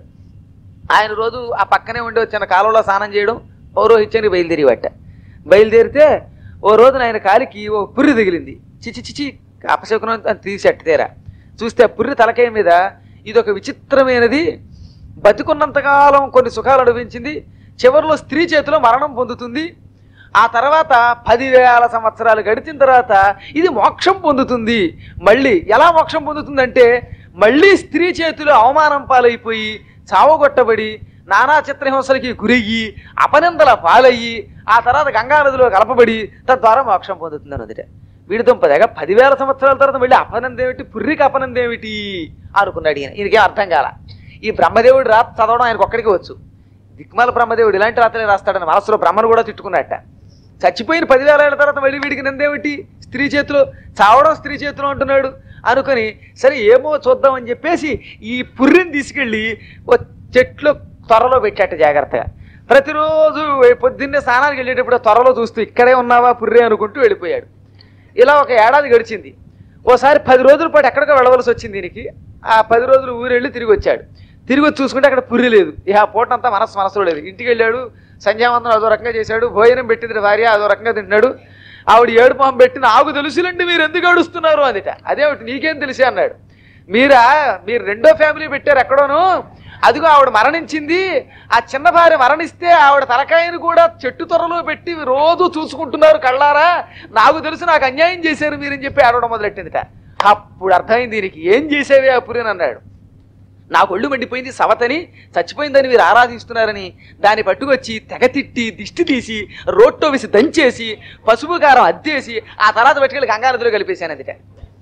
A: ఆయన రోజు ఆ పక్కనే ఉండి వచ్చిన కాలంలో స్నానం చేయడం పౌరోహిత్యానికి బయలుదేరివట బయలుదేరితే ఓ రోజున ఆయన కాలికి ఓ పుర్రి తగిలింది చిచి చిచి అపశకునం అని తీసి అట్టుతేరా చూస్తే ఆ పుర్రి తలకాయ మీద ఇది ఒక విచిత్రమైనది బతికున్నంతకాలం కొన్ని సుఖాలు అనుభవించింది చివరిలో స్త్రీ చేతిలో మరణం పొందుతుంది ఆ తర్వాత పదివేల సంవత్సరాలు గడిచిన తర్వాత ఇది మోక్షం పొందుతుంది మళ్ళీ ఎలా మోక్షం పొందుతుందంటే మళ్ళీ స్త్రీ చేతిలో అవమానం పాలైపోయి చావగొట్టబడి నానా చిత్రహింసలకి గురయ్యి అపనిందల పాలయ్యి ఆ తర్వాత గంగా నదిలో కలపబడి తద్వారా మోక్షం పొందుతుంది అన్నదిట వీడి దుంపదగా పదివేల సంవత్సరాల తర్వాత మళ్ళీ అపనందేమిటి పుర్రికి అపనందేమిటి అనుకున్నాడు ఈయన ఈయనకేం అర్థం కాల ఈ బ్రహ్మదేవుడు రా చదవడం ఆయనకు ఒక్కడికి వచ్చు దిక్మాల బ్రహ్మదేవుడు ఇలాంటి రాత్రి రాస్తాడని మనసులో బ్రహ్మను కూడా తిట్టుకున్నట్ట చచ్చిపోయిన పదివేల ఏళ్ళ తర్వాత మళ్ళీ వీడికి నిందేమిటి స్త్రీ చేతిలో చావడం స్త్రీ చేతిలో అంటున్నాడు అనుకొని సరే ఏమో చూద్దామని చెప్పేసి ఈ పుర్రిని తీసుకెళ్ళి ఓ చెట్లు త్వరలో పెట్టాట జాగ్రత్తగా ప్రతిరోజు పొద్దున్నే స్నానానికి వెళ్ళేటప్పుడు ఆ త్వరలో చూస్తూ ఇక్కడే ఉన్నావా పుర్రే అనుకుంటూ వెళ్ళిపోయాడు ఇలా ఒక ఏడాది గడిచింది ఓసారి పది రోజుల పాటు ఎక్కడికో వెళ్ళవలసి వచ్చింది దీనికి ఆ పది రోజులు ఊరెళ్ళి తిరిగి వచ్చాడు తిరిగి వచ్చి చూసుకుంటే అక్కడ పుర్రి లేదు ఇక ఆ పూట అంతా మనసు మనసులో లేదు ఇంటికి వెళ్ళాడు సంధ్యావందనం అదో రకంగా చేశాడు భోజనం పెట్టింది భార్య అదో రకంగా తింటున్నాడు ఆవిడ ఏడు పాము పెట్టి నాకు తెలుసులండి మీరు ఎందుకు అడుస్తున్నారు అందుట అదేమిటి నీకేం తెలిసి అన్నాడు మీరా మీరు రెండో ఫ్యామిలీ పెట్టారు ఎక్కడోను అదిగో ఆవిడ మరణించింది ఆ చిన్న భార్య మరణిస్తే ఆవిడ తలకాయను కూడా చెట్టు త్వరలో పెట్టి రోజు చూసుకుంటున్నారు కళ్ళారా నాకు తెలుసు నాకు అన్యాయం చేశారు మీరని చెప్పి ఆడవడం మొదలెట్టిందిట అప్పుడు అర్థమైంది దీనికి ఏం చేసేవే ఆ పురిని అన్నాడు నాకు ఒళ్ళు మండిపోయింది సవతని చచ్చిపోయిందని మీరు ఆరాధిస్తున్నారని దాన్ని పట్టుకొచ్చి తెగ తిట్టి దిష్టి తీసి రోట్టో వేసి దంచేసి పసుపు కారం అద్దేసి ఆ తర్వాత పట్టుకెళ్ళి గంగానదిలో కలిపేశాను అందుట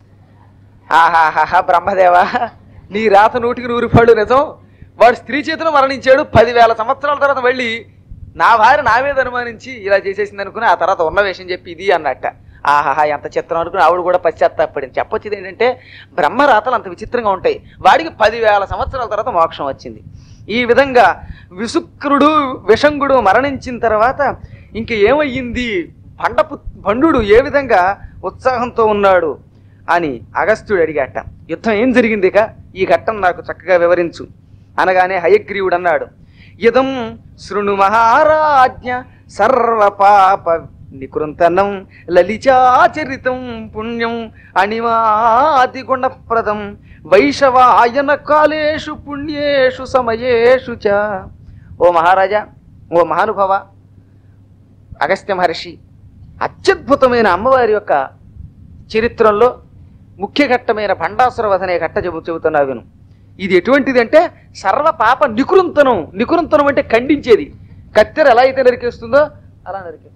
A: ఆహాహా బ్రహ్మదేవా నీ రాత నూటికి నూరు పళ్ళు నిజం వాడు స్త్రీ చేతిలో మరణించాడు పదివేల సంవత్సరాల తర్వాత మళ్ళీ నా భార్య నా మీద అనుమానించి ఇలా చేసేసింది అనుకుని ఆ తర్వాత ఉన్న విషయం చెప్పి ఇది అన్నట్ట ఆహాహా ఎంత చిత్రం అనుకుని ఆవిడ కూడా పశ్చాత్తాపడింది చెప్పొచ్చేది ఏంటంటే బ్రహ్మరాతలు అంత విచిత్రంగా ఉంటాయి వాడికి పదివేల సంవత్సరాల తర్వాత మోక్షం వచ్చింది ఈ విధంగా విశుక్రుడు విషంగుడు మరణించిన తర్వాత ఇంక ఏమయ్యింది పండపు పండు ఏ విధంగా ఉత్సాహంతో ఉన్నాడు అని అగస్త్యుడు అడిగాట యుద్ధం ఏం జరిగింది ఇక ఈ ఘట్టం నాకు చక్కగా వివరించు అనగానే హయగ్రీవుడు అన్నాడు ఇదం శృణు మహారాజ్ఞ సర్వపాప నికృంతనం లలిచాచరితం పుణ్యం అణిమాది గుణప్రదం వైషవాయన కాలేషు పుణ్యేషు సమయేషు చ ఓ మహారాజా ఓ మహానుభవ అగస్త్య మహర్షి అత్యద్భుతమైన అమ్మవారి యొక్క చరిత్రలో ముఖ్య ఘట్టమైన భండాసుర వధ అనే ఘట్ట చెబు చెబుతున్నా విను ఇది ఎటువంటిది అంటే సర్వ పాప నికురంతనం నికురంతనం అంటే ఖండించేది కత్తెర ఎలా అయితే నరికేస్తుందో అలా నరికేస్తుంది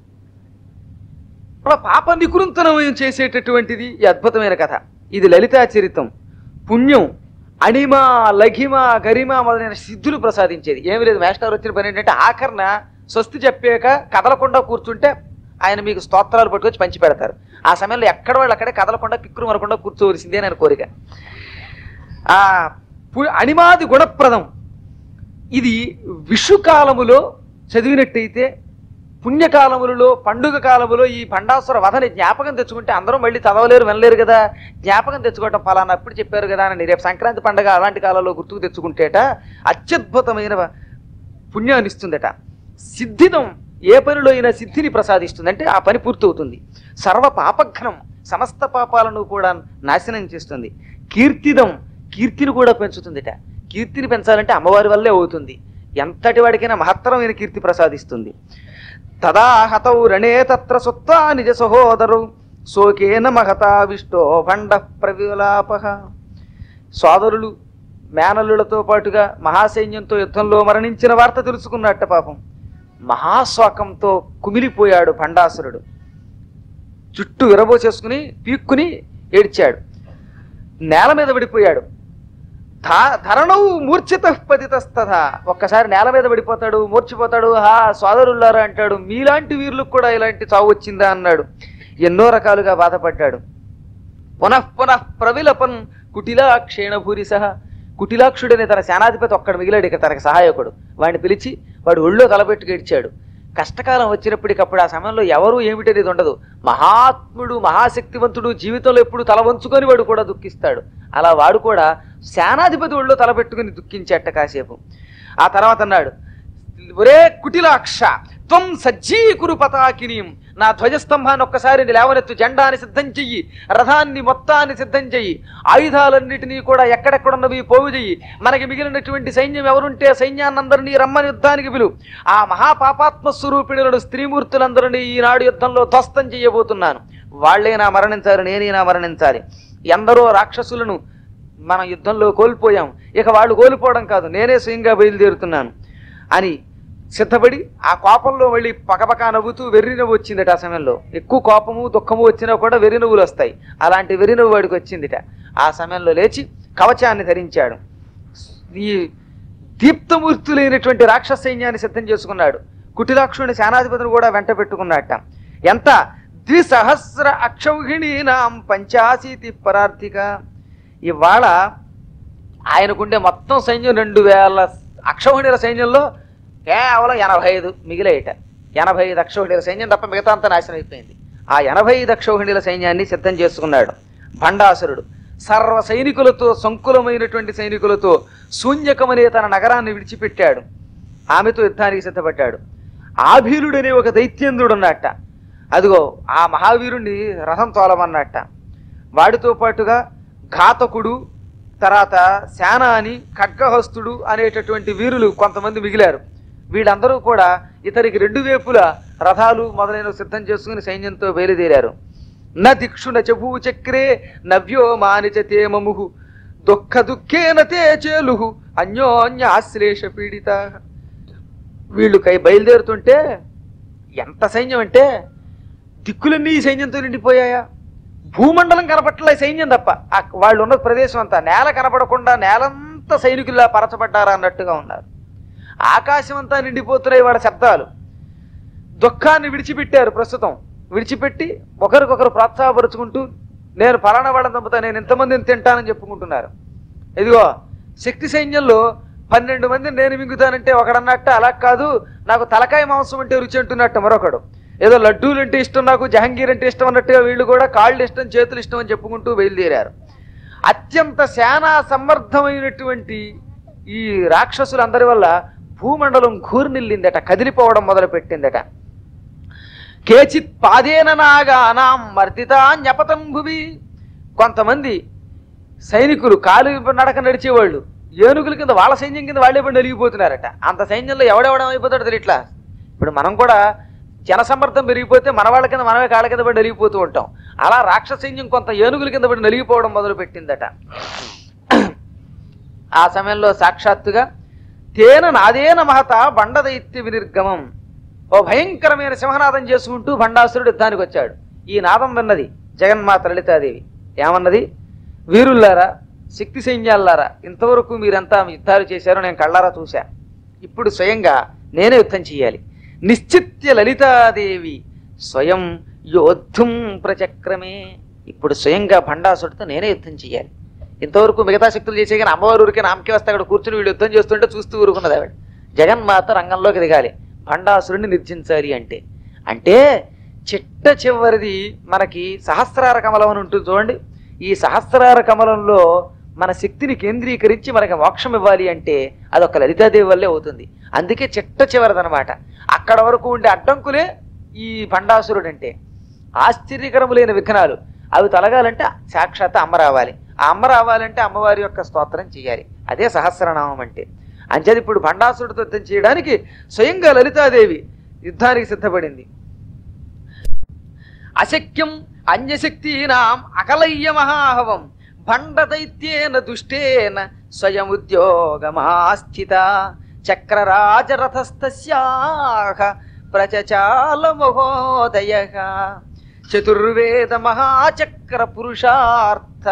A: సర్వ పాప నికురంతనం చేసేటటువంటిది ఈ అద్భుతమైన కథ ఇది లలితా చరిత్రం పుణ్యం అణిమ లఘిమ గరిమ మొదలైన సిద్ధులు ప్రసాదించేది ఏమి లేదు మాస్టర్ వచ్చిన పని ఏంటంటే ఆఖరణ స్వస్తి చెప్పాక కదలకుండా కూర్చుంటే ఆయన మీకు స్తోత్రాలు పట్టుకొచ్చి పంచి పెడతారు ఆ సమయంలో ఎక్కడ వాళ్ళు అక్కడే కదలకుండా కిక్కురు మరకుండా కూర్చోవలసిందే అని కోరిక ఆ పు- అణిమాది గుణప్రదం ఇది విషుకాలములో చదివినట్టయితే పుణ్యకాలములలో పండుగ కాలములో ఈ పండాసుర వధని జ్ఞాపకం తెచ్చుకుంటే అందరూ మళ్ళీ చదవలేరు వినలేరు కదా జ్ఞాపకం తెచ్చుకోవటం ఫలానా అప్పుడు చెప్పారు కదా అని రేపు సంక్రాంతి పండుగ అలాంటి కాలంలో గుర్తుకు తెచ్చుకుంటేట అత్యద్భుతమైన పుణ్యాన్ని ఇస్తుందట సిద్ధిదం
B: ఏ పనిలో అయినా సిద్ధిని ప్రసాదిస్తుంది అంటే ఆ పని పూర్తవుతుంది సర్వ పాపఘ్నం సమస్త పాపాలను కూడా నాశనం చేస్తుంది కీర్తిదం కీర్తిని కూడా పెంచుతుందిట కీర్తిని పెంచాలంటే అమ్మవారి వల్లే అవుతుంది ఎంతటి వాడికైనా మహత్తరమైన కీర్తి ప్రసాదిస్తుంది తదా హతౌ రణే తత్ర సుత్తా నిజ సహోదరు శోకేన మహతా విష్టో భండ ప్రవిలాపహ సోదరులు మేనల్లులతో పాటుగా మహాసైన్యంతో యుద్ధంలో మరణించిన వార్త తెలుసుకున్నట్ట పాపం మహాశోకంతో కుమిలిపోయాడు భండాసురుడు జుట్టు విరబోసేసుకుని పీక్కుని ఏడ్చాడు నేల మీద పడిపోయాడు ధ- ధరణవు మూర్ఛిత పతితస్తథ ఒక్కసారి నేల మీద పడిపోతాడు మూర్చిపోతాడు హా సోదరులారా అంటాడు మీలాంటి వీరులకు కూడా ఇలాంటి చావు వచ్చిందా అన్నాడు ఎన్నో రకాలుగా బాధపడ్డాడు పునః పునః ప్రవిలపన్ కుటిలాక్షేణభూరి సహ కుటిలాక్షుడనే తన సేనాధిపతి ఒక్కడు మిగిలాడు ఇక తనకు సహాయకుడు వాడిని పిలిచి వాడు ఒళ్ళో తలపెట్టుకు ఏడ్చాడు కష్టకాలం వచ్చినప్పటికప్పుడు ఆ సమయంలో ఎవరు ఏమిటనేది ఉండదు మహాత్ముడు మహాశక్తివంతుడు జీవితంలో ఎప్పుడు తల వంచుకొని వాడు కూడా దుఃఖిస్తాడు అలా వాడు కూడా సేనాధిపతి ఒళ్ళో తలపెట్టుకుని దుఃఖించేట కాసేపు ఆ తర్వాత అన్నాడు ఒరే కుటిలాక్ష త్వం సజ్జీకురు పతాకినీం నా ధ్వజస్తంభాన్ని ఒక్కసారి లేవనెత్తు జెండాని సిద్ధం చెయ్యి రథాన్ని మొత్తాన్ని సిద్ధం చెయ్యి ఆయుధాలన్నిటినీ కూడా ఎక్కడెక్కడున్నవి పోగు చెయ్యి మనకి మిగిలినటువంటి సైన్యం ఎవరుంటే సైన్యాన్నందరినీ రమ్మని యుద్ధానికి పిలు ఆ మహాపాపాత్మ స్వరూపిణులను స్త్రీమూర్తులందరినీ ఈనాడు యుద్ధంలో ధ్వస్తం చెయ్యబోతున్నాను వాళ్ళైనా మరణించాలి నేనైనా మరణించాలి ఎందరో రాక్షసులను మనం యుద్ధంలో కోల్పోయాం ఇక వాళ్ళు కోల్పోవడం కాదు నేనే స్వయంగా బయలుదేరుతున్నాను అని సిద్ధపడి ఆ కోపంలో మళ్ళీ పకపక నవ్వుతూ వెర్రి నవ్వు వచ్చిందట ఆ సమయంలో ఎక్కువ కోపము దుఃఖము వచ్చినా కూడా వెర్రి నవ్వులు వస్తాయి అలాంటి వెర్రి నవ్వు వాడికి వచ్చిందిట ఆ సమయంలో లేచి కవచాన్ని ధరించాడు ఈ దీప్తమూర్తులైనటువంటి రాక్షస సైన్యాన్ని సిద్ధం చేసుకున్నాడు కుటిలాక్షుని సేనాధిపతిని కూడా వెంట పెట్టుకున్నట్ట ఎంత ద్విసహస్ర అక్షౌహిణీనాం పంచాశీతి పరార్థిక ఇవాళ ఆయనకుండే మొత్తం సైన్యం రెండు వేల అక్షౌహిణీల సైన్యంలో కేవలం ఎనభై ఐదు మిగిలేయట ఎనభై ఐదు అక్షౌహిణీల సైన్యం తప్ప మిగతా అంతా నాశనం అయిపోయింది ఆ ఎనభై ఐదు అక్షౌహిణీల సైన్యాన్ని సిద్ధం చేసుకున్నాడు భండాసురుడు సర్వ సైనికులతో సంకులమైనటువంటి సైనికులతో శూన్యకమనే తన నగరాన్ని విడిచిపెట్టాడు ఆమెతో యుద్ధానికి సిద్ధపడ్డాడు ఆభీరుడనే ఒక దైత్యేంద్రుడు ఉన్నట్ట అదిగో ఆ మహావీరుణ్ణి రథం తోలమన్నట్ట వాడితో పాటుగా ఘాతకుడు తర్వాత శానాని ఖడ్గహస్తుడు అనేటటువంటి వీరులు కొంతమంది మిగిలారు వీళ్ళందరూ కూడా ఇతనికి రెండు వైపులా రథాలు మొదలైనవి సిద్ధం చేసుకుని సైన్యంతో బయలుదేరారు న దిక్షు న చభూ చక్రే నవ్యో మానిచ తేమముహు దుఃఖ దుఃఖేన తే చేలుహు అన్యోన్య ఆశ్లేష పీడిత వీళ్ళు కై బయలుదేరుతుంటే ఎంత సైన్యం అంటే దిక్కులన్నీ ఈ సైన్యంతో నిండిపోయాయా భూమండలం కనపట్ల ఈ సైన్యం తప్ప ఆ వాళ్ళు ఉన్న ప్రదేశం అంతా నేల కనపడకుండా నేలంతా సైనికుల్లా పరచబడ్డారా అన్నట్టుగా ఉన్నారు ఆకాశం అంతా నిండిపోతున్నాయి వాళ్ళ శబ్దాలు దుఃఖాన్ని విడిచిపెట్టారు ప్రస్తుతం విడిచిపెట్టి ఒకరికొకరు ప్రోత్సాహపరుచుకుంటూ నేను ఫలానా వాళ్ళని చంపుతా నేను ఇంతమందిని తింటానని చెప్పుకుంటున్నారు ఇదిగో శక్తి సైన్యంలో పన్నెండు మందిని నేను మింగుతానంటే ఒకడన్నట్టు అలా కాదు నాకు తలకాయ మాంసం అంటే రుచి అంటున్నట్టు మరొకడు ఏదో లడ్డూలు అంటే ఇష్టం నాకు జహంగీర్ అంటే ఇష్టం అన్నట్టుగా వీళ్ళు కూడా కాళ్ళు ఇష్టం చేతులు ఇష్టం అని చెప్పుకుంటూ బయలుదేరారు అత్యంత సేనా సమర్థమైనటువంటి ఈ రాక్షసులందరి వల్ల భూమండలం ఘూర్నిల్లిందట కదిలిపోవడం మొదలు పెట్టిందట కేచిత్ పాదేన నాగానాం మర్దితాన్యపతం భువి కొంతమంది సైనికులు కాలు నడక నడిచేవాళ్ళు ఏనుగుల కింద వాళ్ళ సైన్యం కింద వాళ్ళే పడి నలిగిపోతున్నారట అంత సైన్యంలో ఎవడెవడం అయిపోతాడు తెలియట్లా ఇప్పుడు మనం కూడా జనసమ్మర్థం పెరిగిపోతే మన వాళ్ళ కింద మనమే కాళ్ళ కింద పడి నలిగిపోతూ ఉంటాం అలా రాక్షస సైన్యం కొంత ఏనుగుల కింద పడి నలిగిపోవడం మొదలు పెట్టిందట ఆ సమయంలో సాక్షాత్తుగా తేన నాదేన మహత బండదైత్య వినిర్గమం ఓ భయంకరమైన సింహనాదం చేసుకుంటూ భండాసురుడు యుద్ధానికి వచ్చాడు ఈ నాదం విన్నది జగన్మాత లలితాదేవి ఏమన్నది వీరుల్లారా శక్తి సైన్యాలారా ఇంతవరకు మీరంతా యుద్ధాలు చేశారో నేను కళ్ళారా చూశా ఇప్పుడు స్వయంగా నేనే యుద్ధం చేయాలి నిశ్చిత్య లలితాదేవి స్వయం యోద్ధుం ప్రచక్రమే ఇప్పుడు స్వయంగా భండాసుడితో నేనే యుద్ధం చేయాలి ఇంతవరకు మిగతా శక్తులు చేసే కానీ అమ్మవారి ఊరికే నామకే వస్తే అక్కడ కూర్చుని వీళ్ళు యుద్ధం చేస్తుంటే చూస్తూ ఊరుకున్నది ఆవిడ జగన్మాత రంగంలోకి దిగాలి భండాసురుడిని నిర్జించాలి అంటే అంటే చిట్ట చివరిది మనకి సహస్రార కమలం అని ఉంటుంది చూడండి ఈ సహస్రార కమలంలో మన శక్తిని కేంద్రీకరించి మనకి మోక్షం ఇవ్వాలి అంటే అదొక లలితాదేవి వల్లే అవుతుంది అందుకే చిట్ట చివరిదనమాట అక్కడ వరకు ఉండే అడ్డంకులే ఈ భండాసురుడు అంటే ఆశ్చర్యకరములైన విఘ్నాలు అవి తొలగాలంటే సాక్షాత్ అమ్మ రావాలి ఆ అమ్మ రావాలంటే అమ్మవారి యొక్క స్తోత్రం చేయాలి అదే సహస్రనామం అంటే అంచేది ఇప్పుడు భండాసురుడితో యుద్ధం చేయడానికి స్వయంగా లలితాదేవి యుద్ధానికి సిద్ధపడింది అశక్యం అన్యశక్తీనాం అకలయ్య మహాహవం భండదైత్యేన దుష్టేన స్వయముద్యోగమాస్థిత చక్రరాజరథస్తస్యాహ ప్రచచాల మహోదయ చతుర్వేద మహాచక్ర పురుషార్థ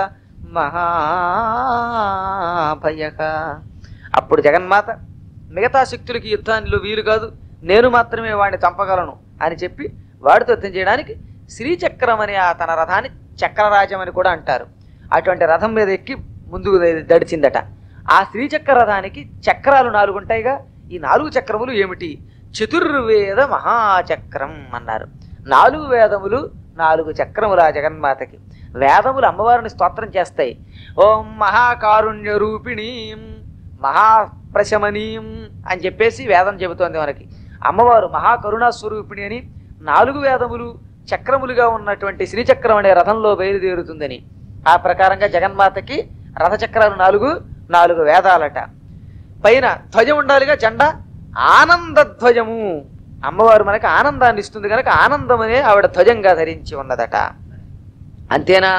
B: మహాభయ అప్పుడు జగన్మాత మిగతా శక్తులకి యుద్ధానికి వీలు కాదు నేను మాత్రమే వాడిని చంపగలను అని చెప్పి వాడితో యుద్ధం చేయడానికి శ్రీచక్రం అనే ఆ తన రథాన్ని చక్రరాజం అని కూడా అంటారు అటువంటి రథం మీద ఎక్కి ముందుకు ద- దడిచిందట ఆ శ్రీచక్ర రథానికి చక్రాలు నాలుగు ఉంటాయిగా ఈ నాలుగు చక్రములు ఏమిటి చతుర్వేద మహాచక్రం అన్నారు నాలుగు వేదములు నాలుగు చక్రములు ఆ జగన్మాతకి వేదములు అమ్మవారిని స్తోత్రం చేస్తాయి ఓం మహాకారుణ్య రూపిణీం మహాప్రశమనీయం అని చెప్పేసి వేదం చెబుతోంది మనకి అమ్మవారు మహాకరుణా స్వరూపిణి అని నాలుగు వేదములు చక్రములుగా ఉన్నటువంటి శ్రీచక్రం అనే రథంలో బయలుదేరుతుందని ఆ ప్రకారంగా జగన్మాతకి రథచక్రాలు నాలుగు నాలుగు వేదాలట పైన ధ్వజం ఉండాలిగా జెండా ఆనంద ధ్వజము అమ్మవారు మనకి ఆనందాన్ని ఇస్తుంది కనుక ఆనందమనే ఆవిడ ధ్వజంగా ధరించి ఉన్నదట అంతేనా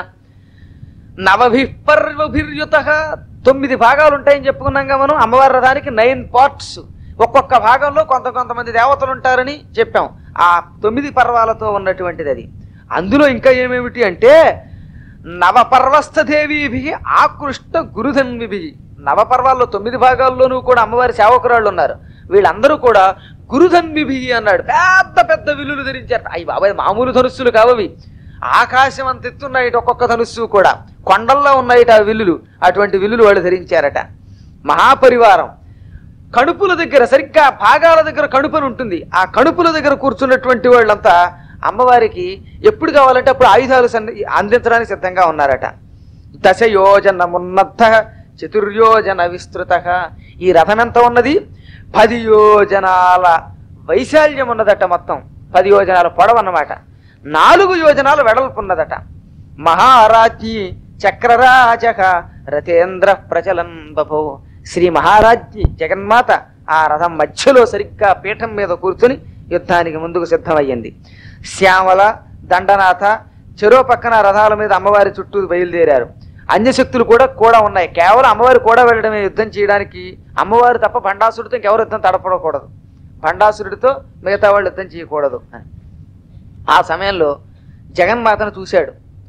B: నవభి పర్వభిర్యుత తొమ్మిది భాగాలు ఉంటాయని చెప్పుకున్నాంగా మనం అమ్మవారి రథానికి నైన్ పార్ట్స్ ఒక్కొక్క భాగంలో కొంత కొంతమంది దేవతలు ఉంటారని చెప్పాం ఆ తొమ్మిది పర్వాలతో ఉన్నటువంటిది అది అందులో ఇంకా ఏమేమిటి అంటే నవపర్వస్థ దేవీభి ఆకృష్ట గురుధన్విభి నవపర్వాల్లో తొమ్మిది భాగాల్లోనూ కూడా అమ్మవారి సేవకురాళ్ళు ఉన్నారు వీళ్ళందరూ కూడా గురుధన్విభి అన్నాడు పెద్ద పెద్ద విల్లులు ధరించారు అవి బాబాయ్ మామూలు ధనుస్సులు కావవి ఆకాశం అంత ఎత్తున్నాయిట ఒక్కొక్క ధనుస్సు కూడా కొండల్లో ఉన్నాయిట ఆ విల్లులు అటువంటి విల్లులు వాళ్ళు ధరించారట మహాపరివారం కడుపుల దగ్గర సరిగ్గా భాగాల దగ్గర కడుపుని ఉంటుంది ఆ కడుపుల దగ్గర కూర్చున్నటువంటి వాళ్ళంతా అమ్మవారికి ఎప్పుడు కావాలంటే అప్పుడు ఆయుధాలు సన్ని- అందించడానికి సిద్ధంగా ఉన్నారట దశ యోజన మున్నద్ధ చతుర్యోజన విస్తృత ఈ రథం ఎంత ఉన్నది పది యోజనాల వైశాల్యం ఉన్నదట మొత్తం పది యోజనాల పొడవు అన్నమాట నాలుగు యోజనాల వెడల్పు ఉన్నదట మహారాజ్ఞి చక్రరాజక రథేంద్ర ప్రచలన్ బభో శ్రీ మహారాజ్ఞి జగన్మాత ఆ రథం మధ్యలో సరిగ్గా పీఠం మీద కూర్చుని యుద్ధానికి ముందుకు సిద్ధమయ్యింది శ్యామల దండనాథ చెరో పక్కన రథాల మీద అమ్మవారి చుట్టూ బయలుదేరారు అన్యశక్తులు కూడా కూడా ఉన్నాయి కేవలం అమ్మవారు కూడా వెళ్ళడమే యుద్ధం చేయడానికి అమ్మవారు తప్ప భండాసుడితో ఇంకెవరు యుద్ధం తడపడకూడదు భండాసురుడితో మిగతా వాళ్ళు యుద్ధం చేయకూడదు అని ఆ సమయంలో జగన్మాతను చూశాడు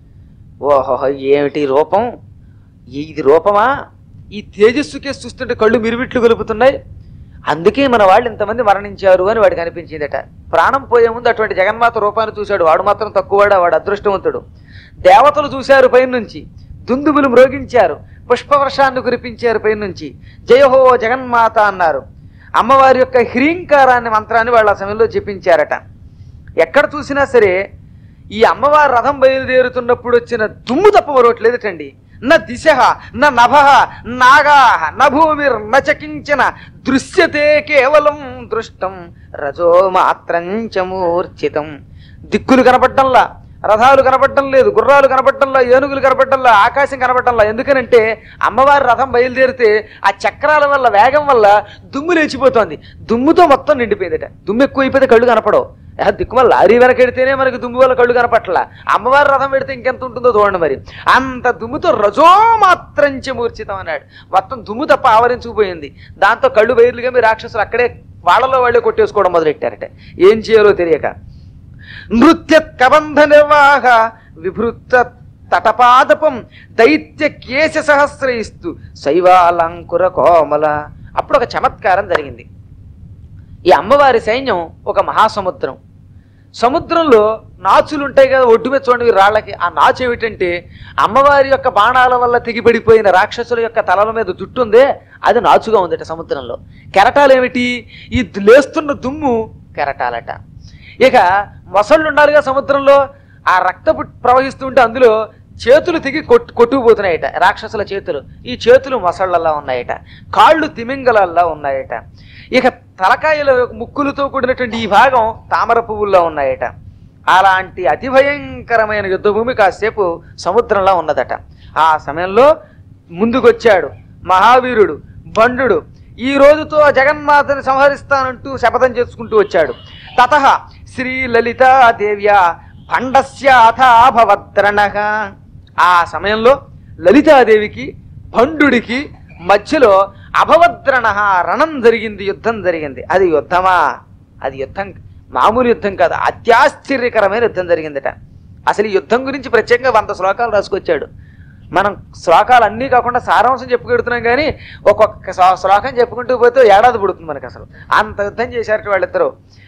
B: ఓహో ఏమిటి రూపం ఇది రూపమా ఈ తేజస్సుకే చూస్తుంటే కళ్ళు మిరుమిట్లు గలుపుతున్నాయి అందుకే మన వాళ్ళు ఇంతమంది మరణించారు అని వాడికి అనిపించిందట ప్రాణం పోయే ముందు అటువంటి జగన్మాత రూపాన్ని చూశాడు వాడు మాత్రం తక్కువవాడా వాడు అదృష్టవంతుడు దేవతలు చూశారు పైనుంచి దుందుబులు మ్రోగించారు పుష్పవర్షాన్ని కురిపించారు పైనుంచి జయహో జగన్మాత అన్నారు అమ్మవారి యొక్క హ్రీంకారాన్ని మంత్రాన్ని వాళ్ళు ఆ సమయంలో జపించారట ఎక్కడ చూసినా సరే ఈ అమ్మవారి రథం బయలుదేరుతున్నప్పుడు వచ్చిన దుమ్ము తప్ప మరొకట్లేదటండి న దిశ న నభ నాగా నభూమిర్ నచకించిన దృశ్యతే కేవలం దృష్టం రజో మాత్రం చ మూర్ఛితం దిక్కులు కనపడ్డంలా రథాలు కనపడటం లేదు గుర్రాలు కనపడటంలా ఏనుగులు కనపడటంలా ఆకాశం కనపడటంలా ఎందుకనంటే అమ్మవారి రథం బయలుదేరితే ఆ చక్రాల వల్ల వేగం వల్ల దుమ్ము లేచిపోతోంది దుమ్ముతో మొత్తం నిండిపోయిందట దుమ్ము ఎక్కువైపోతే కళ్ళు కనపడవు ఆ దిక్కుమల్ల లారీ వెనకెడితేనే మనకి దుమ్ము వల్ల కళ్ళు కనపట్ల అమ్మవారి రథం పెడితే ఇంకెంత ఉంటుందో చూడండి మరి అంత దుమ్ముతో రజో మాత్రం మూర్చితం అన్నాడు మొత్తం దుమ్ము తప్ప ఆవరించుకుపోయింది దాంతో కళ్ళు బయలుగా మీ రాక్షసులు అక్కడే వాళ్ళలో వాళ్ళే కొట్టేసుకోవడం మొదలెట్టారట ఏం చేయాలో తెలియక నృత్య కబంధ నిర్వాహ విభృత తటపాదపం దైత్య కేశ సహస్రయిస్తూ శైవాలంకుర కోమల అప్పుడు ఒక చమత్కారం జరిగింది ఈ అమ్మవారి సైన్యం ఒక మహాసముద్రం సముద్రంలో నాచులు ఉంటాయి కదా ఒడ్డు మీద చూడండి ఈ రాళ్ళకి ఆ నాచు ఏమిటంటే అమ్మవారి యొక్క బాణాల వల్ల తెగిపడిపోయిన రాక్షసుల యొక్క తలల మీద జుట్టు ఉందే అది నాచుగా ఉందట సముద్రంలో కెరటాలు ఏమిటి ఈ దు- లేస్తున్న దుమ్ము కెరటాలట ఇక మొసళ్ళు ఉండాలిగా సముద్రంలో ఆ రక్తపు ప్రవహిస్తుంటే అందులో చేతులు తెగి కొట్టు కొట్టుకుపోతున్నాయట రాక్షసుల చేతులు ఈ చేతులు మొసళ్ళల్లా ఉన్నాయట కాళ్ళు తిమింగలల్లా ఉన్నాయట ఇక తలకాయల ముక్కులతో కూడినటువంటి ఈ భాగం తామర పువ్వుల్లో ఉన్నాయట అలాంటి అతి భయంకరమైన యుద్ధభూమి కాసేపు సముద్రంలో ఉన్నదట ఆ సమయంలో ముందుకొచ్చాడు మహావీరుడు బండు ఈ రోజుతో జగన్మాతని సంహరిస్తానంటూ శపథం చేసుకుంటూ వచ్చాడు తత శ్రీ లలితాదేవ్య భండస్యాథాభవద్రణగ ఆ సమయంలో లలితాదేవికి భండుడికి మధ్యలో అభవద్రణ రణం జరిగింది యుద్ధం జరిగింది అది యుద్ధమా అది యుద్ధం మామూలు యుద్ధం కాదు అత్యాశ్చర్యకరమైన యుద్ధం జరిగిందట అసలు ఈ యుద్ధం గురించి ప్రత్యేకంగా వంద శ్లోకాలు రాసుకొచ్చాడు మనం శ్లోకాలు అన్నీ కాకుండా సారాంశం చెప్పుకెడుతున్నాం కానీ ఒక్కొక్క శ్లో- శ్లోకం చెప్పుకుంటూ పోతే ఏడాది పుడుతుంది మనకి అసలు అంత యుద్ధం చేశారట వాళ్ళిద్దరూ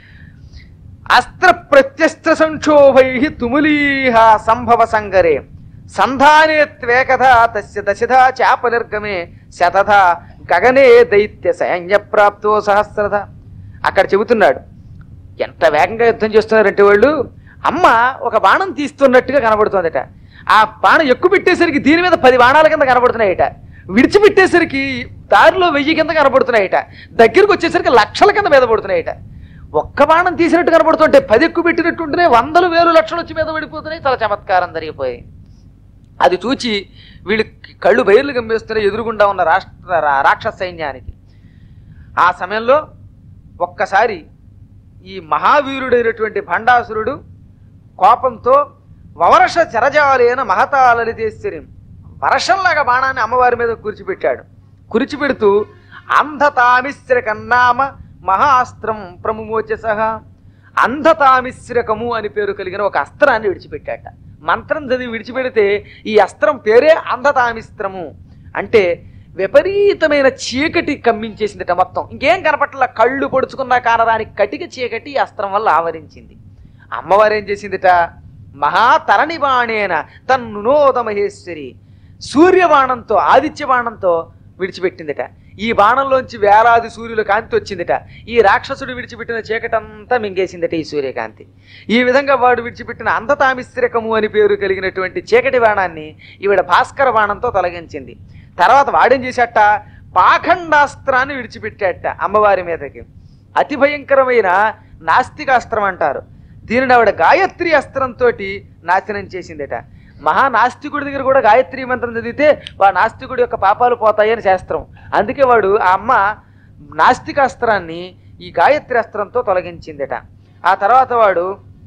B: అస్త్ర ప్రత్యస్త్ర సంక్షోభై తుములీహ సంభవ సంగరే సంధానే త్వేకథ తస్య దశధ చాపనిర్గమే శతథ గగనే దైత్య సైన్య ప్రాప్తో సహస్రథ అక్కడ చెబుతున్నాడు ఎంత వేగంగా యుద్ధం చేస్తున్నారంటే వాళ్ళు అమ్మ ఒక బాణం తీస్తున్నట్టుగా కనబడుతోందట ఆ బాణం ఎక్కువ పెట్టేసరికి దీని మీద పది బాణాల కింద కనబడుతున్నాయట విడిచిపెట్టేసరికి దారిలో వెయ్యి కింద కనబడుతున్నాయట దగ్గరికి వచ్చేసరికి లక్షల కింద మీద పడుతున్నాయట ఒక్క బాణం తీసినట్టు కనబడుతుంటే పది ఎక్కువ పెట్టినట్టుంటేనే వందలు వేలు లక్షలు వచ్చి మీద పడిపోతున్నాయి చాలా చమత్కారం జరిగిపోయి అది చూచి వీళ్ళు కళ్ళు బయర్లు గమ్మేస్తున్న ఎదురుగుండా ఉన్న రాష్ట్ర రా- రాక్షస సైన్యానికి ఆ సమయంలో ఒక్కసారి ఈ మహావీరుడైనటువంటి భండాసురుడు కోపంతో వవర్ష చరజాలైన మహతాలలితేశ్వరి వర్షంలాగా బాణాన్ని అమ్మవారి మీద కురిచిపెట్టాడు కురిచిపెడుతూ అంధతామిశ్రకన్నామ మహాస్త్రం ప్రముమోచ సహా అంధతామిశ్రకము అని పేరు కలిగిన ఒక అస్త్రాన్ని విడిచిపెట్టాట మంత్రం చదివి విడిచిపెడితే ఈ అస్త్రం పేరే అంధతామిస్త్రము అంటే విపరీతమైన చీకటి కమ్మించేసిందిట మొత్తం ఇంకేం కనపట్ల కళ్ళు పొడుచుకున్నా కానరాని కటిక చీకటి ఈ అస్త్రం వల్ల ఆవరించింది అమ్మవారు ఏం చేసిందిట మహాతరణి బాణేన తన్నునోద మహేశ్వరి సూర్యబాణంతో ఆదిత్య బాణంతో విడిచిపెట్టిందిట ఈ బాణంలోంచి వేలాది సూర్యుల కాంతి వచ్చిందిట ఈ రాక్షసుడు విడిచిపెట్టిన చీకటంతా మింగేసిందట ఈ సూర్యకాంతి ఈ విధంగా వాడు విడిచిపెట్టిన అంధతామిశ్రకము అని పేరు కలిగినటువంటి చీకటి బాణాన్ని ఈవిడ భాస్కర బాణంతో తొలగించింది తర్వాత వాడేం చేశాట పాఖండాస్త్రాన్ని విడిచిపెట్టాట అమ్మవారి మీదకి అతి భయంకరమైన నాస్తికాస్త్రం అంటారు దీనిని ఆవిడ గాయత్రి అస్త్రంతో నాశనం చేసిందట మహానాస్తికుడి దగ్గర కూడా గాయత్రి మంత్రం చదివితే వా నాస్తికుడి యొక్క పాపాలు పోతాయని శాస్త్రం అందుకే వాడు ఆ అమ్మ నాస్తికాస్త్రాన్ని ఈ గాయత్రి అస్త్రంతో తొలగించిందట ఆ తర్వాత వాడు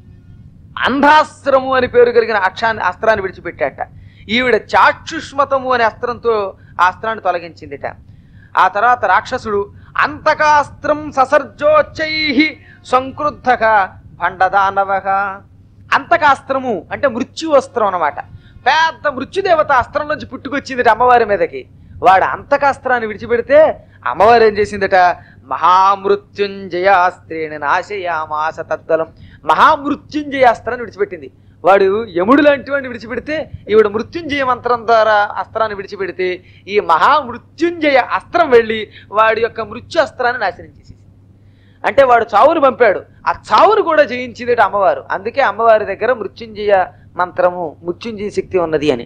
B: అంధాస్త్రము అని పేరు కలిగిన అక్షాన్ని అస్త్రాన్ని విడిచిపెట్టాట ఈవిడ చాక్షుష్మతము అనే అస్త్రంతో ఆ అస్త్రాన్ని తొలగించిందిట ఆ తర్వాత రాక్షసుడు అంతకాస్త్రం ససర్జోచ్చై సంక్రుద్ధక భండదానవక అంతకాస్త్రము అంటే మృత్యు అస్త్రం అన్నమాట పెద్ద మృత్యుదేవత అస్త్రం నుంచి పుట్టుకొచ్చింది అమ్మవారి మీదకి వాడు అంతకాస్త్రాన్ని విడిచిపెడితే అమ్మవారు ఏం చేసిందట మహామృత్యుంజయాస్త్రేణ నాశయామాస తద్దలం మహామృత్యుంజయాస్త్రాన్ని విడిచిపెట్టింది వాడు యముడు లాంటి వాడిని విడిచిపెడితే ఈవిడ మృత్యుంజయ మంత్రం ద్వారా అస్త్రాన్ని విడిచిపెడితే ఈ మహామృత్యుంజయ అస్త్రం వెళ్ళి వాడి యొక్క మృత్యు అస్త్రాన్ని నాశనం చేసేసింది అంటే వాడు చావును పంపాడు ఆ చావును కూడా జయించింది అమ్మవారు అందుకే అమ్మవారి దగ్గర మృత్యుంజయ మంత్రము మృత్యుంజయ శక్తి ఉన్నది అని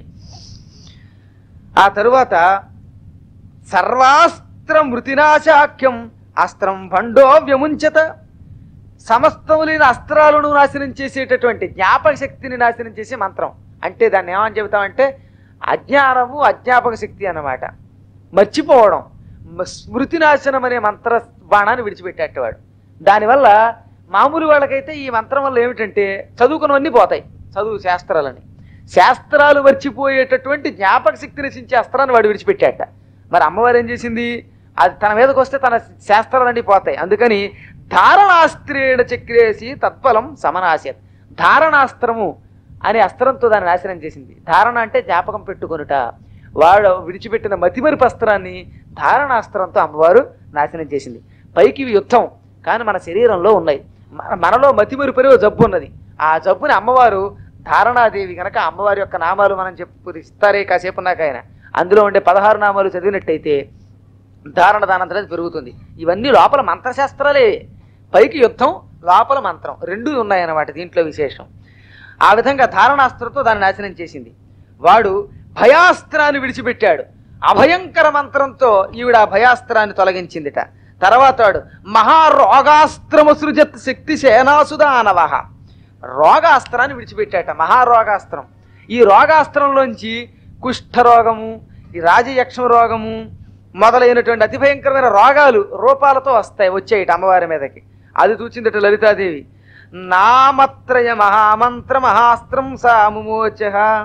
B: ఆ తరువాత సర్వాస్త్ర మృతినాశాఖ్యం అస్త్రం భండో వ్యముంచత సమస్తములైన అస్త్రాలను నాశనం చేసేటటువంటి జ్ఞాపక శక్తిని నాశనం చేసే మంత్రం అంటే దాన్ని ఏమని చెబుతామంటే అజ్ఞానము అజ్ఞాపక శక్తి అన్నమాట మర్చిపోవడం మ- స్మృతి నాశనం అనే మంత్ర బాణాన్ని విడిచిపెట్టేటవాడు దానివల్ల మామూలు వాళ్ళకైతే ఈ మంత్రం వల్ల ఏమిటంటే చదువుకున్నవన్నీ పోతాయి చదువు శాస్త్రాలని శాస్త్రాలు మర్చిపోయేటటువంటి జ్ఞాపక శక్తి నశించే అస్త్రాన్ని వాడు విడిచిపెట్టాట మరి అమ్మవారు ఏం చేసింది అది తన మీదకి వస్తే తన శాస్త్రాలన్నీ పోతాయి అందుకని ధారణాస్త్రేణ చక్రేసి తత్ఫలం సమనాశయత్ ధారణాస్త్రము అనే అస్త్రంతో దాన్ని నాశనం చేసింది ధారణ అంటే జ్ఞాపకం పెట్టుకొనుట వాడు విడిచిపెట్టిన మతిమరుపు అస్త్రాన్ని ధారణాస్త్రంతో అమ్మవారు నాశనం చేసింది పైకి ఇవి యుద్ధం కానీ మన శరీరంలో ఉన్నాయి మన- మనలో మతిమరుపు అనే ఓ జబ్బు ఉన్నది ఆ జబ్బుని అమ్మవారు ధారణాదేవి కనుక అమ్మవారి యొక్క నామాలు మనం చెప్పు ఇస్తారే కాసేపు ఉన్నాక ఆయన అందులో ఉండే పదహారు నామాలు చదివినట్టయితే ధారణ దానంతరం పెరుగుతుంది ఇవన్నీ లోపల మంత్రశాస్త్రాలే పైకి యుద్ధం లోపల మంత్రం రెండు ఉన్నాయన్నమాట దీంట్లో విశేషం ఆ విధంగా ధారణాస్త్రంతో దాన్ని నాశనం చేసింది వాడు భయాస్త్రాన్ని విడిచిపెట్టాడు అభయంకర మంత్రంతో ఈవిడ ఆ భయాస్త్రాన్ని తొలగించిందిట తర్వాత వాడు మహారోగాస్త్రము సృజత్ శక్తి సేనాసుదానవ రోగాస్త్రాన్ని విడిచిపెట్టాట మహారోగాస్త్రం ఈ రోగాస్త్రంలోంచి కుష్ఠరోగము ఈ రాజయక్షం రోగము మొదలైనటువంటి అతి భయంకరమైన రోగాలు రూపాలతో వస్తాయి వచ్చాయి అమ్మవారి మీదకి అది చూచిందట లలితాదేవి నామత్రయ మహామంత్ర మహాస్త్రం సాముమోచ